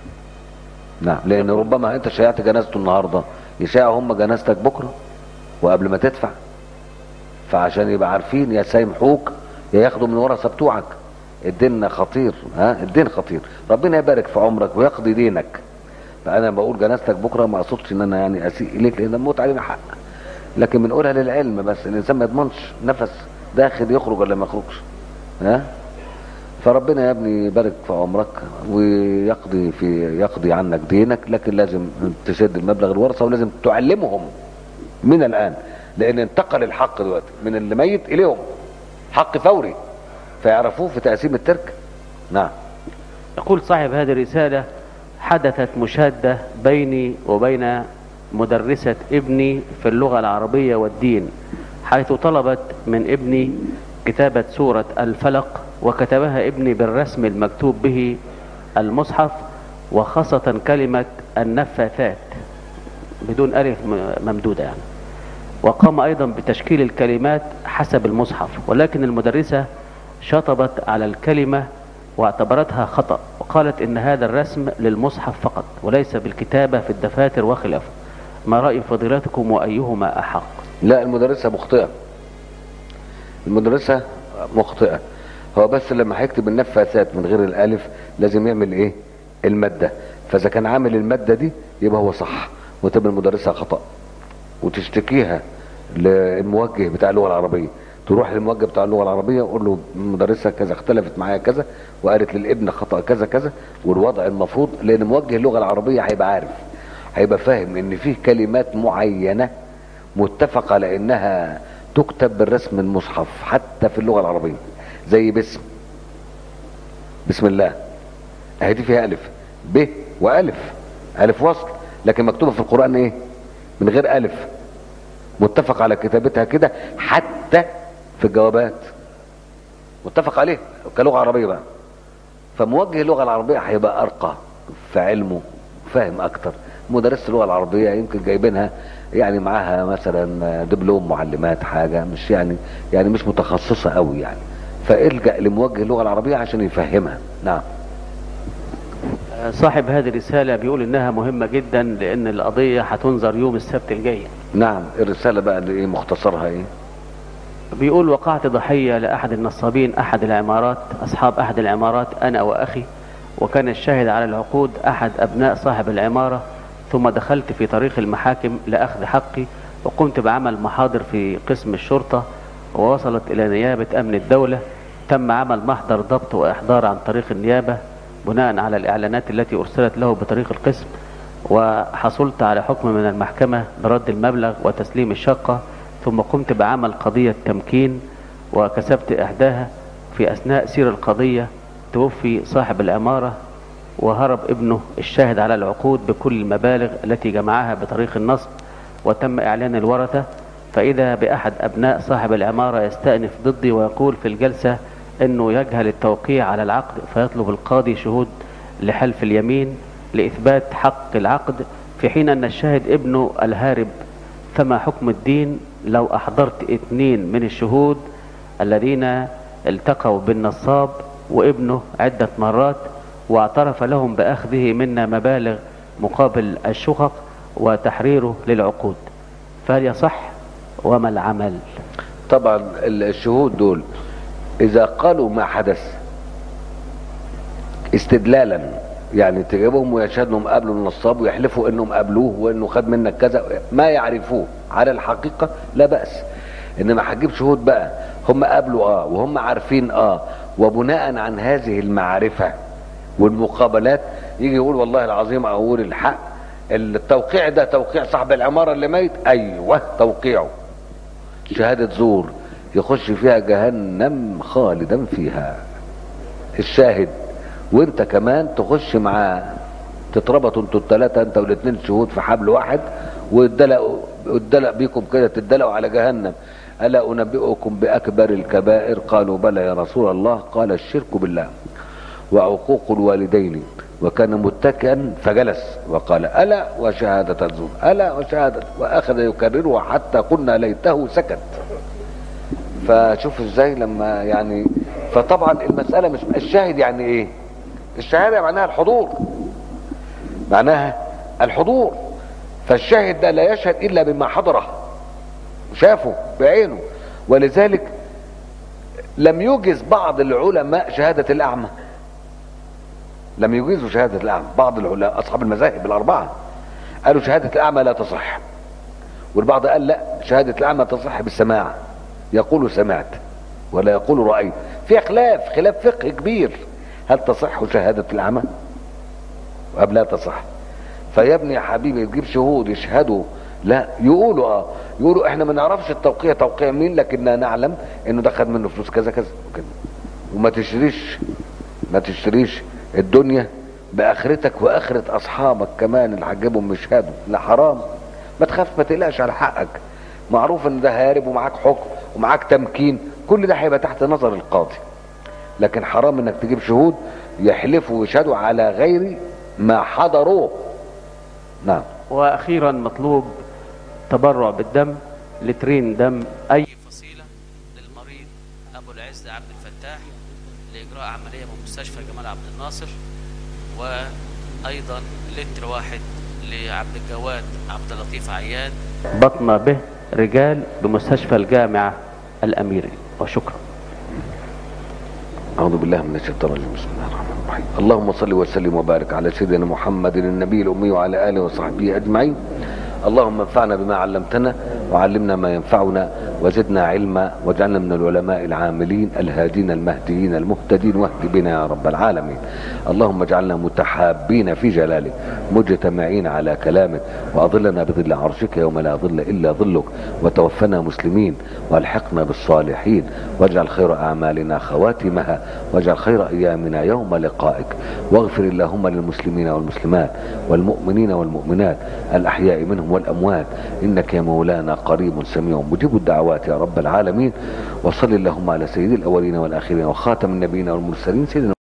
نعم لان ربما انت شيعت جنازته النهارده يشاعوا هم جنازتك بكره وقبل ما تدفع فعشان يبقى عارفين يا سيمحوك يا ياخدوا من ورثه بتوعك الدين خطير ها الدين خطير ربنا يبارك في عمرك ويقضي دينك فانا بقول جنازتك بكره ما اقصدش ان انا يعني اسيء اليك لان الموت علينا حق لكن بنقولها للعلم بس الانسان ما يضمنش نفس داخل يخرج ولا ما يخرجش ها فربنا يا ابني يبارك في عمرك ويقضي في يقضي عنك دينك لكن لازم تسد المبلغ الورثه ولازم تعلمهم من الان لان انتقل الحق دلوقتي من اللي ميت اليهم حق فوري فيعرفوه في تقسيم الترك نعم يقول صاحب هذه الرسالة حدثت مشادة بيني وبين مدرسة ابني في اللغة العربية والدين حيث طلبت من ابني كتابة سورة الفلق وكتبها ابني بالرسم المكتوب به المصحف وخاصة كلمة النفاثات بدون ألف ممدودة يعني وقام أيضا بتشكيل الكلمات حسب المصحف ولكن المدرسة شطبت على الكلمة واعتبرتها خطأ وقالت إن هذا الرسم للمصحف فقط وليس بالكتابة في الدفاتر وخلافه ما رأي فضيلتكم وأيهما أحق لا المدرسة مخطئة المدرسة مخطئة هو بس لما هيكتب النفاثات من غير الالف لازم يعمل ايه المادة فاذا كان عامل المادة دي يبقى هو صح وتبقى المدرسة خطأ وتشتكيها للموجه بتاع اللغة العربية تروح للموجه بتاع اللغة العربية وقول له المدرسة كذا اختلفت معايا كذا وقالت للابن خطأ كذا كذا والوضع المفروض لان موجه اللغة العربية هيبقى عارف هيبقى فاهم ان فيه كلمات معينة متفق على انها تكتب بالرسم المصحف حتى في اللغة العربية زي باسم بسم الله اهي دي فيها الف ب والف الف وصل لكن مكتوبة في القرآن ايه من غير الف متفق على كتابتها كده حتى في الجوابات متفق عليه كلغة عربية بقى فموجه اللغه العربيه هيبقى ارقى في علمه فاهم اكتر مدرسه اللغه العربيه يمكن جايبينها يعني معاها مثلا دبلوم معلمات حاجه مش يعني يعني مش متخصصه قوي يعني فالجا لموجه اللغه العربيه عشان يفهمها نعم صاحب هذه الرسالة بيقول إنها مهمة جدا لأن القضية هتنظر يوم السبت الجاي نعم الرساله بقى اللي ايه مختصرها ايه بيقول وقعت ضحية لأحد النصابين أحد العمارات أصحاب أحد العمارات أنا وأخي وكان الشاهد على العقود أحد أبناء صاحب العمارة ثم دخلت في طريق المحاكم لأخذ حقي وقمت بعمل محاضر في قسم الشرطة ووصلت إلى نيابة أمن الدولة تم عمل محضر ضبط وإحضار عن طريق النيابة بناء على الإعلانات التي أرسلت له بطريق القسم وحصلت على حكم من المحكمة برد المبلغ وتسليم الشقة ثم قمت بعمل قضية تمكين وكسبت إحداها في أثناء سير القضية توفي صاحب العمارة وهرب ابنه الشاهد على العقود بكل المبالغ التي جمعها بطريق النصب وتم إعلان الورثة فإذا بأحد أبناء صاحب العمارة يستأنف ضدي ويقول في الجلسة أنه يجهل التوقيع على العقد فيطلب القاضي شهود لحلف اليمين لإثبات حق العقد في حين أن الشاهد ابنه الهارب فما حكم الدين لو أحضرت اثنين من الشهود الذين التقوا بالنصاب وابنه عدة مرات واعترف لهم بأخذه منا مبالغ مقابل الشقق وتحريره للعقود فهل يصح وما العمل طبعا الشهود دول اذا قالوا ما حدث استدلالا يعني تجيبهم ويشهدوا انهم قابلوا النصاب ويحلفوا انهم قابلوه وانه خد منك كذا ما يعرفوه على الحقيقه لا باس انما هتجيب شهود بقى هم قابلوا اه وهم عارفين اه وبناء عن هذه المعرفه والمقابلات يجي يقول والله العظيم اقول الحق التوقيع ده توقيع صاحب العماره اللي ميت ايوه توقيعه شهاده زور يخش فيها جهنم خالدا فيها الشاهد وانت كمان تخش معاه تتربطوا انتوا الثلاثه انت والاثنين شهود في حبل واحد ويدلقوا يدلق بيكم كده تدلقوا على جهنم الا انبئكم باكبر الكبائر قالوا بلى يا رسول الله قال الشرك بالله وعقوق الوالدين وكان متكئا فجلس وقال الا وشهاده الزور الا وشهاده واخذ يكرره حتى قلنا ليته سكت فشوف ازاي لما يعني فطبعا المساله مش الشاهد يعني ايه الشهاده معناها الحضور معناها الحضور فالشاهد ده لا يشهد الا بما حضره شافه بعينه ولذلك لم يوجز بعض العلماء شهاده الاعمى لم يجيزوا شهاده الاعمى بعض العلماء اصحاب المذاهب الاربعه قالوا شهاده الاعمى لا تصح والبعض قال لا شهاده الاعمى تصح بالسماع يقول سمعت ولا يقول رأيت في خلاف خلاف فقه كبير هل تصح شهادة الأعمى أم لا تصح فيا ابني يا حبيبي تجيب شهود يشهدوا لا يقولوا اه يقولوا احنا ما نعرفش التوقيع توقيع مين لكننا نعلم انه ده خد منه فلوس كذا كذا وكذا وما تشتريش ما تشتريش الدنيا باخرتك واخرة اصحابك كمان اللي هتجيبهم يشهدوا لا حرام ما تخاف ما تقلقش على حقك معروف ان ده هارب ومعاك حكم ومعاك تمكين كل ده هيبقى تحت نظر القاضي لكن حرام انك تجيب شهود يحلفوا ويشهدوا على غير ما حضروه نعم وأخيرا مطلوب تبرع بالدم لترين دم أي فصيلة للمريض أبو العز عبد الفتاح لإجراء عملية بمستشفى جمال عبد الناصر وأيضا لتر واحد لعبد الجواد عبد اللطيف عياد بطنة به رجال بمستشفى الجامعة الأميري وشكرا أعوذ بالله من الشيطان الرجيم بسم الله الرحمن الرحيم اللهم صل وسلم وبارك على سيدنا محمد النبي الأمي وعلى آله وصحبه أجمعين اللهم انفعنا بما علمتنا وعلمنا ما ينفعنا وزدنا علما واجعلنا من العلماء العاملين الهادين المهديين المهتدين واهد بنا يا رب العالمين اللهم اجعلنا متحابين في جلالك مجتمعين على كلامك واظلنا بظل عرشك يوم لا ظل الا ظلك وتوفنا مسلمين والحقنا بالصالحين واجعل خير اعمالنا خواتمها واجعل خير ايامنا يوم لقائك واغفر اللهم للمسلمين والمسلمات والمؤمنين والمؤمنات الاحياء منهم والاموات انك يا مولانا قريب سميع مجيب الدعوات يا رب العالمين وصل اللهم على سيد الاولين والاخرين وخاتم النبيين والمرسلين سيدنا